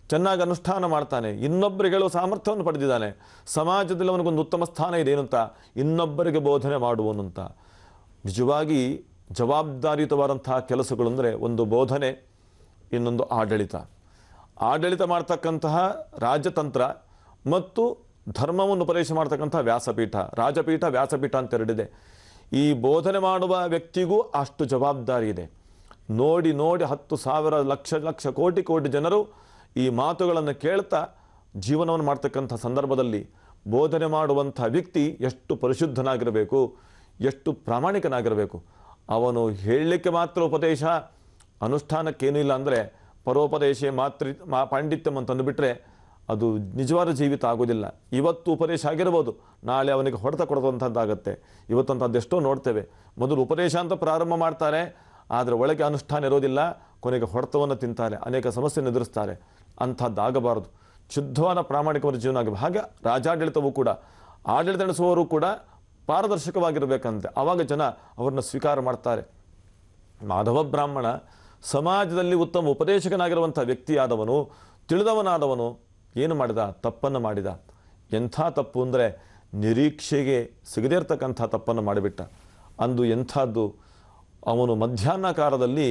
S12: ಚೆನ್ನಾಗಿ ಅನುಷ್ಠಾನ ಮಾಡ್ತಾನೆ ಇನ್ನೊಬ್ಬರಿಗೆ ಹೇಳುವ ಸಾಮರ್ಥ್ಯವನ್ನು ಪಡೆದಿದ್ದಾನೆ ಸಮಾಜದಲ್ಲಿ ಅವನಿಗೊಂದು ಉತ್ತಮ ಸ್ಥಾನ ಇದೆ ಏನು ಅಂತ ಇನ್ನೊಬ್ಬರಿಗೆ ಬೋಧನೆ ಮಾಡುವನು ಅಂತ ನಿಜವಾಗಿ ಜವಾಬ್ದಾರಿಯುತವಾದಂತಹ ಕೆಲಸಗಳು ಅಂದರೆ ಒಂದು ಬೋಧನೆ ಇನ್ನೊಂದು ಆಡಳಿತ ಆಡಳಿತ ಮಾಡ್ತಕ್ಕಂತಹ ರಾಜತಂತ್ರ ಮತ್ತು ಧರ್ಮವನ್ನು ಉಪದೇಶ ಮಾಡ್ತಕ್ಕಂತಹ ವ್ಯಾಸಪೀಠ ರಾಜಪೀಠ ವ್ಯಾಸಪೀಠ ಅಂತ ಎರಡಿದೆ ಈ ಬೋಧನೆ ಮಾಡುವ ವ್ಯಕ್ತಿಗೂ ಅಷ್ಟು ಜವಾಬ್ದಾರಿ ಇದೆ ನೋಡಿ ನೋಡಿ ಹತ್ತು ಸಾವಿರ ಲಕ್ಷ ಲಕ್ಷ ಕೋಟಿ ಕೋಟಿ ಜನರು ಈ ಮಾತುಗಳನ್ನು ಕೇಳ್ತಾ ಜೀವನವನ್ನು ಮಾಡ್ತಕ್ಕಂಥ ಸಂದರ್ಭದಲ್ಲಿ ಬೋಧನೆ ಮಾಡುವಂಥ ವ್ಯಕ್ತಿ ಎಷ್ಟು ಪರಿಶುದ್ಧನಾಗಿರಬೇಕು ಎಷ್ಟು ಪ್ರಾಮಾಣಿಕನಾಗಿರಬೇಕು ಅವನು ಹೇಳಲಿಕ್ಕೆ ಮಾತ್ರ ಉಪದೇಶ ಅನುಷ್ಠಾನಕ್ಕೇನೂ ಇಲ್ಲ ಅಂದರೆ ಪರೋಪದೇಶ ಮಾತೃ ಮಾ ಪಾಂಡಿತ್ಯಂ ಅಂತ ಅಂದುಬಿಟ್ರೆ ಅದು ನಿಜವಾದ ಜೀವಿತ ಆಗೋದಿಲ್ಲ ಇವತ್ತು ಉಪದೇಶ ಆಗಿರ್ಬೋದು ನಾಳೆ ಅವನಿಗೆ ಹೊಡೆತ ಕೊಡುವಂಥದ್ದಾಗತ್ತೆ ಇವತ್ತಂಥದ್ದು ಎಷ್ಟೋ ನೋಡ್ತೇವೆ ಮೊದಲು ಉಪದೇಶ ಅಂತ ಪ್ರಾರಂಭ ಮಾಡ್ತಾರೆ ಆದರೆ ಒಳಗೆ ಅನುಷ್ಠಾನ ಇರೋದಿಲ್ಲ ಕೊನೆಗೆ ಹೊಡೆತವನ್ನು ತಿಂತಾರೆ ಅನೇಕ ಸಮಸ್ಯೆಯನ್ನು ಎದುರಿಸ್ತಾರೆ ಅಂಥದ್ದಾಗಬಾರದು ಶುದ್ಧವಾದ ಪ್ರಾಮಾಣಿಕವಾದ ಜೀವನ ಆಗಬೇಕು ಹಾಗೆ ರಾಜಾಡಳಿತವೂ ಕೂಡ ಆಡಳಿತ ನಡೆಸುವವರು ಕೂಡ ಪಾರದರ್ಶಕವಾಗಿರಬೇಕಂತೆ ಆವಾಗ ಜನ ಅವರನ್ನು ಸ್ವೀಕಾರ ಮಾಡ್ತಾರೆ ಮಾಧವ ಬ್ರಾಹ್ಮಣ ಸಮಾಜದಲ್ಲಿ ಉತ್ತಮ ಉಪದೇಶಕನಾಗಿರುವಂಥ ವ್ಯಕ್ತಿಯಾದವನು ತಿಳಿದವನಾದವನು ಏನು ಮಾಡಿದ ತಪ್ಪನ್ನು ಮಾಡಿದ ಎಂಥ ತಪ್ಪು ಅಂದರೆ ನಿರೀಕ್ಷೆಗೆ ಸಿಗದೇ ಇರತಕ್ಕಂಥ ತಪ್ಪನ್ನು ಮಾಡಿಬಿಟ್ಟ ಅಂದು ಎಂಥದ್ದು ಅವನು ಮಧ್ಯಾಹ್ನ ಕಾಲದಲ್ಲಿ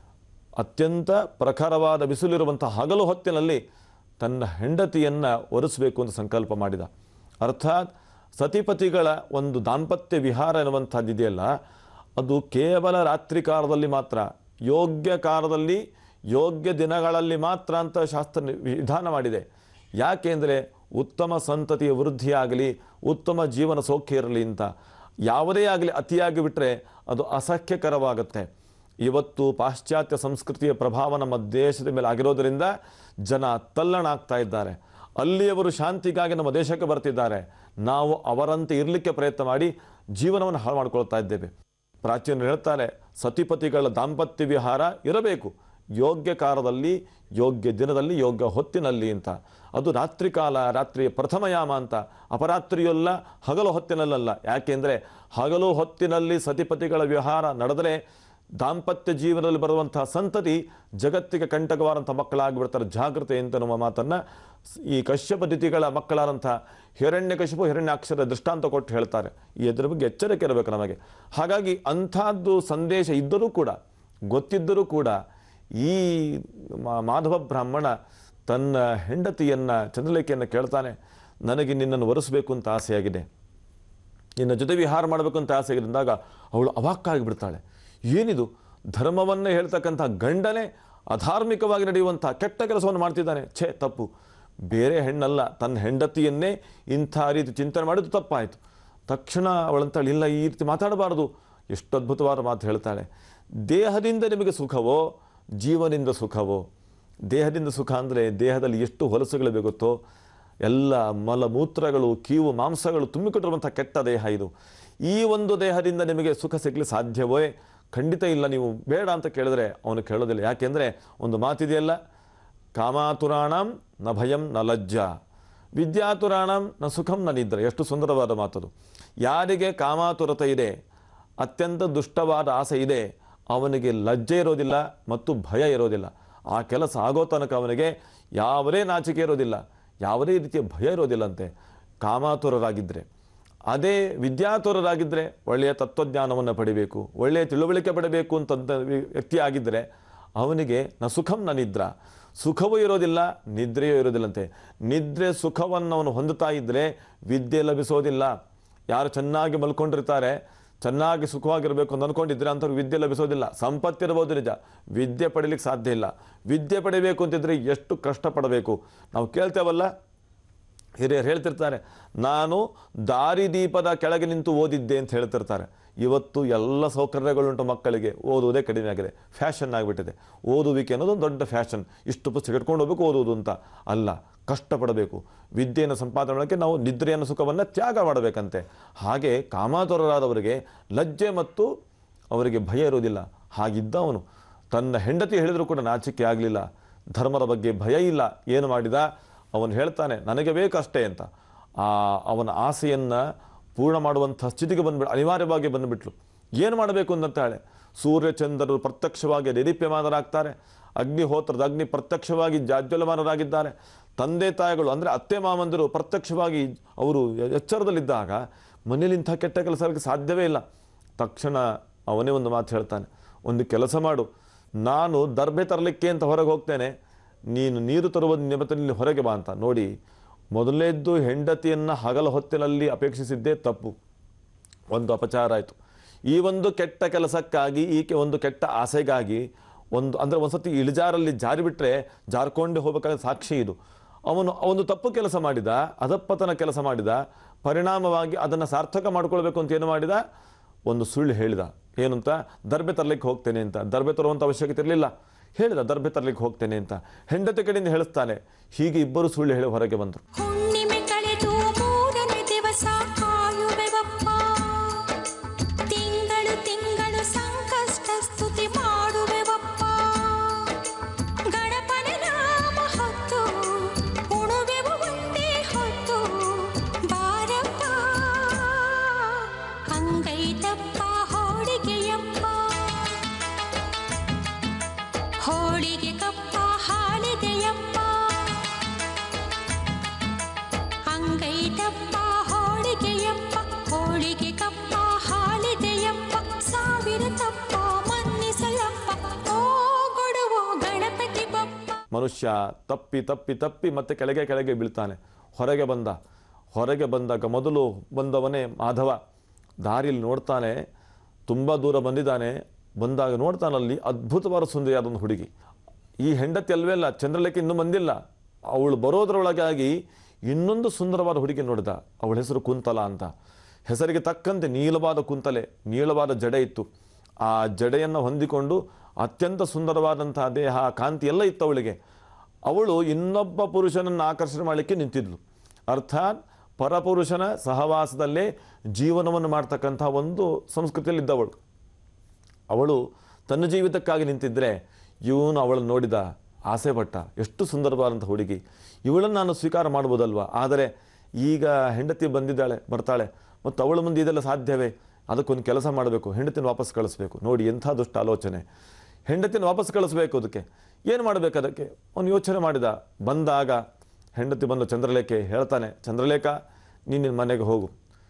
S12: ಅತ್ಯಂತ ಪ್ರಖರವಾದ ಬಿಸಿಲಿರುವಂಥ ಹಗಲು ಹೊತ್ತಿನಲ್ಲಿ ತನ್ನ ಹೆಂಡತಿಯನ್ನು ಒರೆಸಬೇಕು ಅಂತ ಸಂಕಲ್ಪ ಮಾಡಿದ ಅರ್ಥಾತ್ ಸತಿಪತಿಗಳ ಒಂದು ದಾಂಪತ್ಯ ವಿಹಾರ ಎನ್ನುವಂಥದ್ದು ಇದೆಯಲ್ಲ ಅದು ಕೇವಲ ರಾತ್ರಿ ಕಾಲದಲ್ಲಿ ಮಾತ್ರ ಯೋಗ್ಯ ಕಾಲದಲ್ಲಿ ಯೋಗ್ಯ ದಿನಗಳಲ್ಲಿ ಮಾತ್ರ ಅಂತ ಶಾಸ್ತ್ರ ನಿ- ವಿಧಾನ ಮಾಡಿದೆ ಯಾಕೆಂದರೆ ಉತ್ತಮ ಸಂತತಿಯ ವೃದ್ಧಿಯಾಗಲಿ ಉತ್ತಮ ಜೀವನ ಸೌಖ್ಯ ಇರಲಿ ಅಂತ ಯಾವುದೇ ಆಗಲಿ ಅತಿಯಾಗಿ ಬಿಟ್ಟರೆ ಅದು ಅಸಹ್ಯಕರವಾಗುತ್ತೆ ಇವತ್ತು ಪಾಶ್ಚಾತ್ಯ ಸಂಸ್ಕೃತಿಯ ಪ್ರಭಾವ ನಮ್ಮ ದೇಶದ ಮೇಲೆ ಆಗಿರೋದರಿಂದ ಜನ ತಲ್ಲಣಾಗ್ತಾ ಇದ್ದಾರೆ ಅಲ್ಲಿಯವರು ಶಾಂತಿಗಾಗಿ ನಮ್ಮ ದೇಶಕ್ಕೆ ಬರ್ತಿದ್ದಾರೆ ನಾವು ಅವರಂತೆ ಇರಲಿಕ್ಕೆ ಪ್ರಯತ್ನ ಮಾಡಿ ಜೀವನವನ್ನು ಹಾಳು ಮಾಡ್ಕೊಳ್ತಾ ಇದ್ದೇವೆ ಪ್ರಾಚೀನರು ಹೇಳ್ತಾರೆ ಸತಿಪತಿಗಳ ದಾಂಪತ್ಯ ವಿಹಾರ ಇರಬೇಕು ಯೋಗ್ಯ ಕಾಲದಲ್ಲಿ ಯೋಗ್ಯ ದಿನದಲ್ಲಿ ಯೋಗ್ಯ ಹೊತ್ತಿನಲ್ಲಿ ಅಂತ ಅದು ರಾತ್ರಿ ಕಾಲ ರಾತ್ರಿಯ ಪ್ರಥಮ ಯಾಮ ಅಂತ ಅಪರಾತ್ರಿಯಲ್ಲ ಹಗಲು ಹೊತ್ತಿನಲ್ಲಲ್ಲ ಯಾಕೆಂದರೆ ಹಗಲು ಹೊತ್ತಿನಲ್ಲಿ ಸತಿಪತಿಗಳ ವಿಹಾರ ನಡೆದರೆ ದಾಂಪತ್ಯ ಜೀವನದಲ್ಲಿ ಬರುವಂತಹ ಸಂತತಿ ಜಗತ್ತಿಗೆ ಕಂಟಕವಾದಂಥ ಮಕ್ಕಳಾಗಿಬಿಡ್ತಾರೆ ಜಾಗೃತೆ ಅಂತ ನಮ್ಮ ಮಾತನ್ನು ಈ ಕಶ್ಯಪ ದಿತಿಗಳ ಮಕ್ಕಳಾದಂಥ ಹಿರಣ್ಯಕಶಿಪು ಹಿರಣ್ಯಾಕ್ಷರ ದೃಷ್ಟಾಂತ ಕೊಟ್ಟು ಹೇಳ್ತಾರೆ ಈ ಇದರ ಬಗ್ಗೆ ಎಚ್ಚರಿಕೆ ಇರಬೇಕು ನಮಗೆ ಹಾಗಾಗಿ ಅಂಥದ್ದು ಸಂದೇಶ ಇದ್ದರೂ ಕೂಡ ಗೊತ್ತಿದ್ದರೂ ಕೂಡ ಈ ಮಾ- ಮಾಧವ ಬ್ರಾಹ್ಮಣ ತನ್ನ ಹೆಂಡತಿಯನ್ನು ಚಂದ್ರಲೇಖೆಯನ್ನು ಕೇಳ್ತಾನೆ ನನಗೆ ನಿನ್ನನ್ನು ಒರೆಸಬೇಕು ಅಂತ ಆಸೆಯಾಗಿದೆ ನಿನ್ನ ಜೊತೆ ವಿಹಾರ ಮಾಡಬೇಕು ಅಂತ ಆಸೆ ಅಂದಾಗ ಅವಳು ಅವಾಕ್ಕಾಗಿ ಬಿಡ್ತಾಳೆ ಏನಿದು ಧರ್ಮವನ್ನೇ ಹೇಳ್ತಕ್ಕಂಥ ಗಂಡನೇ ಅಧಾರ್ಮಿಕವಾಗಿ ನಡೆಯುವಂಥ ಕೆಟ್ಟ ಕೆಲಸವನ್ನು ಮಾಡ್ತಿದ್ದಾನೆ ಛೇ ತಪ್ಪು ಬೇರೆ ಹೆಣ್ಣಲ್ಲ ತನ್ನ ಹೆಂಡತಿಯನ್ನೇ ಇಂಥ ರೀತಿ ಚಿಂತನೆ ಮಾಡಿದ್ದು ತಪ್ಪಾಯಿತು ತಕ್ಷಣ ಅವಳಂತಾಳೆ ಇಲ್ಲ ಈ ರೀತಿ ಮಾತಾಡಬಾರದು ಎಷ್ಟು ಅದ್ಭುತವಾದ ಮಾತು ಹೇಳ್ತಾಳೆ ದೇಹದಿಂದ ನಿಮಗೆ ಸುಖವೋ ಜೀವನಿಂದ ಸುಖವೋ ದೇಹದಿಂದ ಸುಖ ಅಂದರೆ ದೇಹದಲ್ಲಿ ಎಷ್ಟು ಹೊಲಸುಗಳು ಗೊತ್ತೋ ಎಲ್ಲ ಮಲಮೂತ್ರಗಳು ಕೀವು ಮಾಂಸಗಳು ತುಂಬಿಕೊಂಡಿರುವಂಥ ಕೆಟ್ಟ ದೇಹ ಇದು ಈ ಒಂದು ದೇಹದಿಂದ ನಿಮಗೆ ಸುಖ ಸಿಗಲಿ ಸಾಧ್ಯವೇ ಖಂಡಿತ ಇಲ್ಲ ನೀವು ಬೇಡ ಅಂತ ಕೇಳಿದ್ರೆ ಅವನು ಕೇಳೋದಿಲ್ಲ ಯಾಕೆಂದರೆ ಒಂದು ಮಾತಿದೆಯಲ್ಲ ಕಾಮಾತುರಾಣಂ ನ ಭಯಂ ನ ಲಜ್ಜ ವಿದ್ಯಾತುರಾಣಂ ನ ಸುಖಂ ನ ನಿದ್ರೆ ಎಷ್ಟು ಸುಂದರವಾದ ಮಾತದು ಯಾರಿಗೆ ಕಾಮಾತುರತೆ ಇದೆ ಅತ್ಯಂತ ದುಷ್ಟವಾದ ಆಸೆ ಇದೆ ಅವನಿಗೆ ಲಜ್ಜೆ ಇರೋದಿಲ್ಲ ಮತ್ತು ಭಯ ಇರೋದಿಲ್ಲ ಆ ಕೆಲಸ ಆಗೋ ತನಕ ಅವನಿಗೆ ಯಾವುದೇ ನಾಚಿಕೆ ಇರೋದಿಲ್ಲ ಯಾವುದೇ ರೀತಿಯ ಭಯ ಇರೋದಿಲ್ಲಂತೆ ಕಾಮಾತುರರಾಗಿದ್ದರೆ ಅದೇ ವಿದ್ಯಾತುರರಾಗಿದ್ದರೆ ಒಳ್ಳೆಯ ತತ್ವಜ್ಞಾನವನ್ನು ಪಡಿಬೇಕು ಒಳ್ಳೆಯ ತಿಳುವಳಿಕೆ ಪಡಬೇಕು ಅಂತಂತ ವಿ- ವ್ಯಕ್ತಿ ಆಗಿದ್ದರೆ ಅವನಿಗೆ ನ ಸುಖಂ ನ ನಿದ್ರ ಸುಖವೂ ಇರೋದಿಲ್ಲ ನಿದ್ರೆಯೂ ಇರೋದಿಲ್ಲಂತೆ ನಿದ್ರೆ ಸುಖವನ್ನು ಅವನು ಹೊಂದುತ್ತಾ ಇದ್ದರೆ ವಿದ್ಯೆ ಲಭಿಸೋದಿಲ್ಲ ಯಾರು ಚೆನ್ನಾಗಿ ಮಲ್ಕೊಂಡಿರ್ತಾರೆ ಚೆನ್ನಾಗಿ ಸುಖವಾಗಿರಬೇಕು ಅಂತ ಅಂದ್ಕೊಂಡಿದ್ರೆ ಅಂಥವ್ರು ವಿದ್ಯೆ ಲಭಿಸೋದಿಲ್ಲ ಸಂಪತ್ತಿರ್ಬೋದು ನಿಜ ವಿದ್ಯೆ ಪಡೀಲಿಕ್ಕೆ ಸಾಧ್ಯ ಇಲ್ಲ ವಿದ್ಯೆ ಪಡಿಬೇಕು ಅಂತಿದ್ರೆ ಎಷ್ಟು ಕಷ್ಟಪಡಬೇಕು ನಾವು ಕೇಳ್ತೇವಲ್ಲ ಹಿರಿಯರು ಹೇಳ್ತಿರ್ತಾರೆ ನಾನು ದಾರಿದೀಪದ ಕೆಳಗೆ ನಿಂತು ಓದಿದ್ದೆ ಅಂತ ಹೇಳ್ತಿರ್ತಾರೆ ಇವತ್ತು ಎಲ್ಲ ಸೌಕರ್ಯಗಳುಂಟು ಮಕ್ಕಳಿಗೆ ಓದುವುದೇ ಕಡಿಮೆ ಆಗಿದೆ ಫ್ಯಾಷನ್ ಆಗಿಬಿಟ್ಟಿದೆ ಓದುವಿಕೆ ಅನ್ನೋದು ಒಂದು ದೊಡ್ಡ ಫ್ಯಾಷನ್ ಇಷ್ಟು ಪುಸ್ತಕ ಇಟ್ಕೊಂಡು ಹೋಗ್ಬೇಕು ಓದುವುದು ಅಂತ ಅಲ್ಲ ಕಷ್ಟಪಡಬೇಕು ವಿದ್ಯೆಯನ್ನು ಸಂಪಾದನೆ ಮಾಡೋಕ್ಕೆ ನಾವು ನಿದ್ರೆಯನ್ನು ಸುಖವನ್ನು ತ್ಯಾಗ ಮಾಡಬೇಕಂತೆ ಹಾಗೆ ಕಾಮಾತುರರಾದವರಿಗೆ ಲಜ್ಜೆ ಮತ್ತು ಅವರಿಗೆ ಭಯ ಇರೋದಿಲ್ಲ ಹಾಗಿದ್ದ ಅವನು ತನ್ನ ಹೆಂಡತಿ ಹೇಳಿದರೂ ಕೂಡ ನಾಚಿಕೆ ಆಗಲಿಲ್ಲ ಧರ್ಮದ ಬಗ್ಗೆ ಭಯ ಇಲ್ಲ ಏನು ಮಾಡಿದ ಅವನು ಹೇಳ್ತಾನೆ ನನಗೆ ಬೇಕಷ್ಟೇ ಅಂತ ಆ ಅವನ ಆಸೆಯನ್ನು ಪೂರ್ಣ ಮಾಡುವಂಥ ಸ್ಥಿತಿಗೆ ಬಂದ್ಬಿಟ್ಟು ಅನಿವಾರ್ಯವಾಗಿ ಬಂದುಬಿಟ್ಲು ಏನು ಮಾಡಬೇಕು ಅಂತಾಳೆ ಸೂರ್ಯಚಂದ್ರರು ಪ್ರತ್ಯಕ್ಷವಾಗಿ ನಿರೀಪ್ಯಮಾನರಾಗ್ತಾರೆ ಅಗ್ನಿಹೋತ್ರದ ಅಗ್ನಿ ಪ್ರತ್ಯಕ್ಷವಾಗಿ ಜಾಜ್ವಲ್ಯಮಾನರಾಗಿದ್ದಾರೆ ತಂದೆ ತಾಯಿಗಳು ಅಂದರೆ ಅತ್ತೆ ಮಾಮಂದಿರು ಪ್ರತ್ಯಕ್ಷವಾಗಿ ಅವರು ಎಚ್ಚರದಲ್ಲಿದ್ದಾಗ ಮನೇಲಿ ಇಂಥ ಕೆಟ್ಟ ಕೆಲಸ ಆಗಲಿಕ್ಕೆ ಸಾಧ್ಯವೇ ಇಲ್ಲ ತಕ್ಷಣ ಅವನೇ ಒಂದು ಮಾತು ಹೇಳ್ತಾನೆ ಒಂದು ಕೆಲಸ ಮಾಡು ನಾನು ದರ್ಬೆ ತರಲಿಕ್ಕೆ ಅಂತ ಹೊರಗೆ ಹೋಗ್ತೇನೆ ನೀನು ನೀರು ತರುವ ನಿಮಿತ್ತದಲ್ಲಿ ಹೊರಗೆ ಬಾ ಅಂತ ನೋಡಿ ಮೊದಲನೇದ್ದು ಹೆಂಡತಿಯನ್ನು ಹಗಲ ಹೊತ್ತಿನಲ್ಲಿ ಅಪೇಕ್ಷಿಸಿದ್ದೇ ತಪ್ಪು ಒಂದು ಅಪಚಾರ ಆಯಿತು ಈ ಒಂದು ಕೆಟ್ಟ ಕೆಲಸಕ್ಕಾಗಿ ಈಕೆ ಒಂದು ಕೆಟ್ಟ ಆಸೆಗಾಗಿ ಒಂದು ಅಂದರೆ ಒಂದ್ಸತಿ ಇಳಿಜಾರಲ್ಲಿ ಜಾರಿ ಬಿಟ್ಟರೆ ಜಾರ್ಕೊಂಡೇ ಹೋಗಬೇಕಾದ ಸಾಕ್ಷಿ ಇದು ಅವನು ಒಂದು ತಪ್ಪು ಕೆಲಸ ಮಾಡಿದ ಅಧಪ್ಪತನ ಕೆಲಸ ಮಾಡಿದ ಪರಿಣಾಮವಾಗಿ ಅದನ್ನು ಸಾರ್ಥಕ ಮಾಡ್ಕೊಳ್ಬೇಕು ಅಂತ ಏನು ಮಾಡಿದ ಒಂದು ಸುಳ್ಳು ಹೇಳಿದ ಏನಂತ ದರ್ಬೆ ತರಲಿಕ್ಕೆ ಹೋಗ್ತೇನೆ ಅಂತ ದರ್ಬೆ ತರುವಂಥ ಅವಶ್ಯಕತೆ ಇರಲಿಲ್ಲ ಹೇಳಿದ ದರ್ಬೆ ತರಲಿಕ್ಕೆ ಹೋಗ್ತೇನೆ ಅಂತ ಹೆಂಡತಿ ಕಡೆಯಿಂದ ಹೇಳಿಸ್ತಾನೆ ಹೀಗೆ ಇಬ್ಬರು ಸುಳ್ಳು ಹೇಳಿ ಹೊರಗೆ ಬಂದರು
S13: ಹುಣ್ಣಿಮೆ ಕಳೆದು ಮೂರನೇ ದಿವಸ ಕಾಯುವೆವಪ್ಪ ತಿಂಗಳು ತಿಂಗಳು ಸಂಕಷ್ಟ ಸ್ತುತಿ ಮಾಡುವೆವಪ್ಪ ಗಣಪನ ನಾಮ ಹೊತ್ತು ಉಣುವೆವು ಒಂದೇ ಹೊತ್ತು ಬಾರಪ್ಪ ಅಂಗೈತಪ್ಪ ಹೋಳಿಗೆಯಪ್ಪ ಹೋಳಿಗೆ ಕಪ್ಪ ಹಾಳಿದೆಯಪ್ಪ ಅಂಗೈತಪ್ಪ ಹೋಳಿಗೆಯಪ್ಪ ಹೋಳಿಗೆ ಕಪ್ಪ ಹಾಳಿದೆಯಪ್ಪ ಸಾವಿರ ತಪ್ಪ ಮನ್ನಿಸಲಪ್ಪ ಓ ಕೊಡುವ ಗಣಪತಿ ಬಪ್ಪ
S12: ಮನುಷ್ಯ ತಪ್ಪಿ ತಪ್ಪಿ ತಪ್ಪಿ ಮತ್ತೆ ಕೆಳಗೆ ಕೆಳಗೆ ಬೀಳ್ತಾನೆ ಹೊರಗೆ ಬಂದ ಹೊರಗೆ ಬಂದಾಗ ಮೊದಲು ಬಂದವನೇ ಮಾಧವ ದಾರಿಯಲ್ಲಿ ನೋಡ್ತಾನೆ ತುಂಬ ದೂರ ಬಂದಿದ್ದಾನೆ ಬಂದಾಗ ನೋಡ್ತಾನಲ್ಲಿ ಅದ್ಭುತವಾದ ಸುಂದರಿಯಾದ ಒಂದು ಹುಡುಗಿ ಈ ಹೆಂಡತಿ ಅಲ್ವೇ ಅಲ್ಲ ಚಂದ್ರಲೇಖೆ ಇನ್ನೂ ಬಂದಿಲ್ಲ ಅವಳು ಬರೋದ್ರೊಳಗಾಗಿ ಇನ್ನೊಂದು ಸುಂದರವಾದ ಹುಡುಗಿ ನೋಡಿದ ಅವಳ ಹೆಸರು ಕುಂತಲ ಅಂತ ಹೆಸರಿಗೆ ತಕ್ಕಂತೆ ನೀಳವಾದ ಕುಂತಲೆ ನೀಳವಾದ ಜಡೆ ಇತ್ತು ಆ ಜಡೆಯನ್ನು ಹೊಂದಿಕೊಂಡು ಅತ್ಯಂತ ಸುಂದರವಾದಂತಹ ದೇಹ ಕಾಂತಿ ಎಲ್ಲ ಇತ್ತು ಅವಳಿಗೆ ಅವಳು ಇನ್ನೊಬ್ಬ ಪುರುಷನನ್ನು ಆಕರ್ಷಣೆ ಮಾಡಲಿಕ್ಕೆ ನಿಂತಿದ್ಲು ಅರ್ಥಾತ್ ಪರಪುರುಷನ ಸಹವಾಸದಲ್ಲೇ ಜೀವನವನ್ನು ಮಾಡ್ತಕ್ಕಂಥ ಒಂದು ಸಂಸ್ಕೃತಿಯಲ್ಲಿದ್ದವಳು ಅವಳು ತನ್ನ ಜೀವಿತಕ್ಕಾಗಿ ನಿಂತಿದ್ದರೆ ಇವನು ಅವಳನ್ನು ನೋಡಿದ ಆಸೆ ಪಟ್ಟ ಎಷ್ಟು ಸುಂದರವಾದಂಥ ಹುಡುಗಿ ಇವಳನ್ನು ನಾನು ಸ್ವೀಕಾರ ಮಾಡ್ಬೋದಲ್ವಾ ಆದರೆ ಈಗ ಹೆಂಡತಿ ಬಂದಿದ್ದಾಳೆ ಬರ್ತಾಳೆ ಮತ್ತು ಅವಳ ಮುಂದೆ ಇದೆಲ್ಲ ಸಾಧ್ಯವೇ ಅದಕ್ಕೊಂದು ಕೆಲಸ ಮಾಡಬೇಕು ಹೆಂಡತಿನ ವಾಪಸ್ ಕಳಿಸ್ಬೇಕು ನೋಡಿ ಎಂಥ ದುಷ್ಟ ಆಲೋಚನೆ ಹೆಂಡತಿನ ವಾಪಸ್ ಕಳಿಸ್ಬೇಕು ಅದಕ್ಕೆ ಏನು ಮಾಡಬೇಕು ಅದಕ್ಕೆ ಅವನು ಯೋಚನೆ ಮಾಡಿದ ಬಂದಾಗ ಹೆಂಡತಿ ಬಂದು ಚಂದ್ರಲೇಖೆ ಹೇಳ್ತಾನೆ ಚಂದ್ರಲೇಖ ನೀನು ನಿನ್ನ ಮನೆಗೆ ಹೋಗು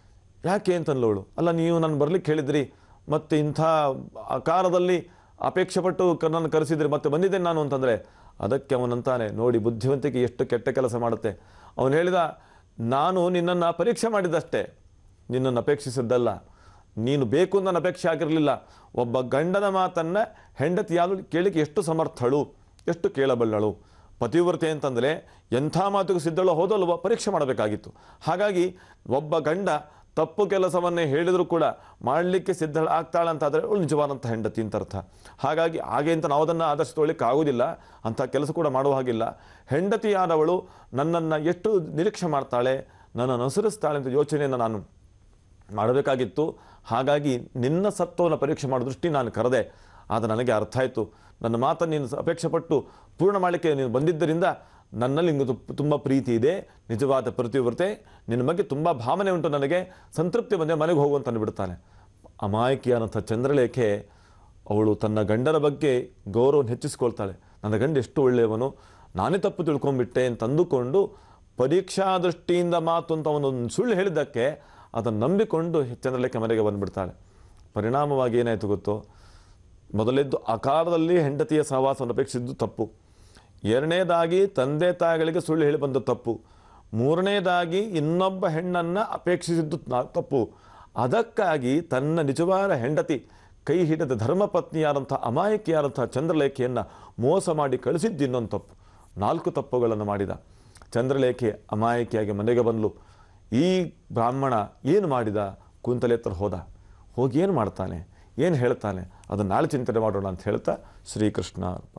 S12: ಯಾಕೆ ಅಂತನ್ಲವಳು ಅಲ್ಲ ನೀವು ನಾನು ಬರ್ಲಿಕ್ಕೆ ಹೇಳಿದ್ರಿ ಮತ್ತೆ ಇಂಥ ಆಕಾರದಲ್ಲಿ ಅಪೇಕ್ಷೆ ಪಟ್ಟು ಕ- ನನ್ನ ಕರೆಸಿದ್ರಿ ಮತ್ತೆ ಬಂದಿದ್ದೇನೆ ನಾನು ಅಂತಂದರೆ ಅದಕ್ಕೆ ಅವನಂತಾನೆ ನೋಡಿ ಬುದ್ಧಿವಂತಿಕೆ ಎಷ್ಟು ಕೆಟ್ಟ ಕೆಲಸ ಮಾಡುತ್ತೆ ಅವನು ಹೇಳಿದ ನಾನು ನಿನ್ನನ್ನು ಪರೀಕ್ಷೆ ಮಾಡಿದ್ದಷ್ಟೇ ನಿನ್ನನ್ನು ಅಪೇಕ್ಷಿಸಿದ್ದಲ್ಲ ನೀನು ಬೇಕು ಅಂತ ನನ್ನ ಅಪೇಕ್ಷೆ ಆಗಿರಲಿಲ್ಲ ಒಬ್ಬ ಗಂಡನ ಮಾತನ್ನು ಹೆಂಡತಿ ಯಾರು ಕೇಳಿಕ್ಕೆ ಎಷ್ಟು ಸಮರ್ಥಳು ಎಷ್ಟು ಕೇಳಬಲ್ಲಳು ಪತಿವ್ರತೆ ಅಂತಂದರೆ ಎಂಥ ಮಾತಿಗೂ ಸಿದ್ಧಳೋ ಹೋದಲ್ವೋ ಪರೀಕ್ಷೆ ಮಾಡಬೇಕಾಗಿತ್ತು ಹಾಗಾಗಿ ಒಬ್ಬ ಗಂಡ ತಪ್ಪು ಕೆಲಸವನ್ನೇ ಹೇಳಿದರೂ ಕೂಡ ಮಾಡಲಿಕ್ಕೆ ಸಿದ್ಧ ಆಗ್ತಾಳೆ ಅಂತಾದರೆ ಅವಳು ನಿಜವಾದಂಥ ಹೆಂಡತಿ ಅಂತ ಅರ್ಥ ಹಾಗಾಗಿ ಹಾಗೆ ಅಂತ ನಾವು ಅದನ್ನು ಆದರ್ಶ ತೊಗೊಳ್ಳಿಕ್ಕೆ ಆಗೋದಿಲ್ಲ ಅಂಥ ಕೆಲಸ ಕೂಡ ಮಾಡುವ ಹಾಗಿಲ್ಲ ಹೆಂಡತಿಯಾದವಳು ನನ್ನನ್ನು ಎಷ್ಟು ನಿರೀಕ್ಷೆ ಮಾಡ್ತಾಳೆ ನನ್ನನ್ನು ಅನುಸರಿಸ್ತಾಳೆ ಅಂತ ಯೋಚನೆಯನ್ನು ನಾನು ಮಾಡಬೇಕಾಗಿತ್ತು ಹಾಗಾಗಿ ನಿನ್ನ ಸತ್ವವನ್ನು ಪರೀಕ್ಷೆ ಮಾಡೋ ದೃಷ್ಟಿ ನಾನು ಕರೆದೆ ಆದರೆ ನನಗೆ ಅರ್ಥ ಆಯಿತು ನನ್ನ ಮಾತನ್ನು ನೀನು ಅಪೇಕ್ಷೆ ಪಟ್ಟು ಪೂರ್ಣ ಮಾಡಲಿಕ್ಕೆ ನೀನು ಬಂದಿದ್ದರಿಂದ ನನ್ನಲ್ಲಿ ನಿಂಗೆ ತು- ತುಂಬ ಪ್ರೀತಿ ಇದೆ ನಿಜವಾದ ಪ್ರತಿವ್ರತೆ ನಿನ್ನ ಬಗ್ಗೆ ತುಂಬ ಭಾವನೆ ಉಂಟು ನನಗೆ ಸಂತೃಪ್ತಿ ಬಂದರೆ ಮನೆಗೆ ಹೋಗುವಂತ ಅಂದ್ಬಿಡ್ತಾನೆ ಅಮಾಯಕಿಯಾದಂಥ ಚಂದ್ರಲೇಖೆ ಅವಳು ತನ್ನ ಗಂಡನ ಬಗ್ಗೆ ಗೌರವವನ್ನು ಹೆಚ್ಚಿಸ್ಕೊಳ್ತಾಳೆ ನನ್ನ ಗಂಡ ಎಷ್ಟು ಒಳ್ಳೆಯವನು ನಾನೇ ತಪ್ಪು ತಿಳ್ಕೊಂಡ್ಬಿಟ್ಟೆ ಅಂತ ಅಂದುಕೊಂಡು ಪರೀಕ್ಷಾ ದೃಷ್ಟಿಯಿಂದ ಮಾತು ಅಂತ ಅವನೊಂದು ಸುಳ್ಳು ಹೇಳಿದ್ದಕ್ಕೆ ಅದನ್ನು ನಂಬಿಕೊಂಡು ಚಂದ್ರಲೇಖೆ ಮನೆಗೆ ಬಂದುಬಿಡ್ತಾಳೆ ಪರಿಣಾಮವಾಗಿ ಏನಾಯಿತು ಗೊತ್ತೋ ಮೊದಲೆದ್ದು ಅಕಾರದಲ್ಲಿ ಹೆಂಡತಿಯ ಸಹವಾಸವನ್ನು ಅಪೇಕ್ಷಿಸಿದ್ದು ತಪ್ಪು ಎರಡನೇದಾಗಿ ತಂದೆ ತಾಯಿಗಳಿಗೆ ಸುಳ್ಳು ಹೇಳಿ ಬಂದ ತಪ್ಪು ಮೂರನೇದಾಗಿ ಇನ್ನೊಬ್ಬ ಹೆಣ್ಣನ್ನು ಅಪೇಕ್ಷಿಸಿದ್ದು ನಾ- ತಪ್ಪು ಅದಕ್ಕಾಗಿ ತನ್ನ ನಿಜವಾದ ಹೆಂಡತಿ ಕೈ ಹಿಡಿದ ಧರ್ಮಪತ್ನಿಯಾದಂಥ ಅಮಾಯಕಿಯಾದಂಥ ಚಂದ್ರಲೇಖೆಯನ್ನು ಮೋಸ ಮಾಡಿ ಕಳಿಸಿದ್ದು ಇನ್ನೊಂದು ತಪ್ಪು ನಾಲ್ಕು ತಪ್ಪುಗಳನ್ನು ಮಾಡಿದ ಚಂದ್ರಲೇಖೆ ಅಮಾಯಕಿಯಾಗಿ ಮನೆಗೆ ಬಂದಳು ಈ ಬ್ರಾಹ್ಮಣ ಏನು ಮಾಡಿದ ಕುಂತಲೆ ಹತ್ರ ಹೋದ ಹೋಗಿ ಏನು ಮಾಡ್ತಾನೆ ಏನು ಹೇಳ್ತಾನೆ ಅದನ್ನು ನಾಳೆ ಚಿಂತನೆ ಮಾಡೋಣ ಅಂತ ಹೇಳ್ತಾ ಶ್ರೀಕೃಷ್ಣ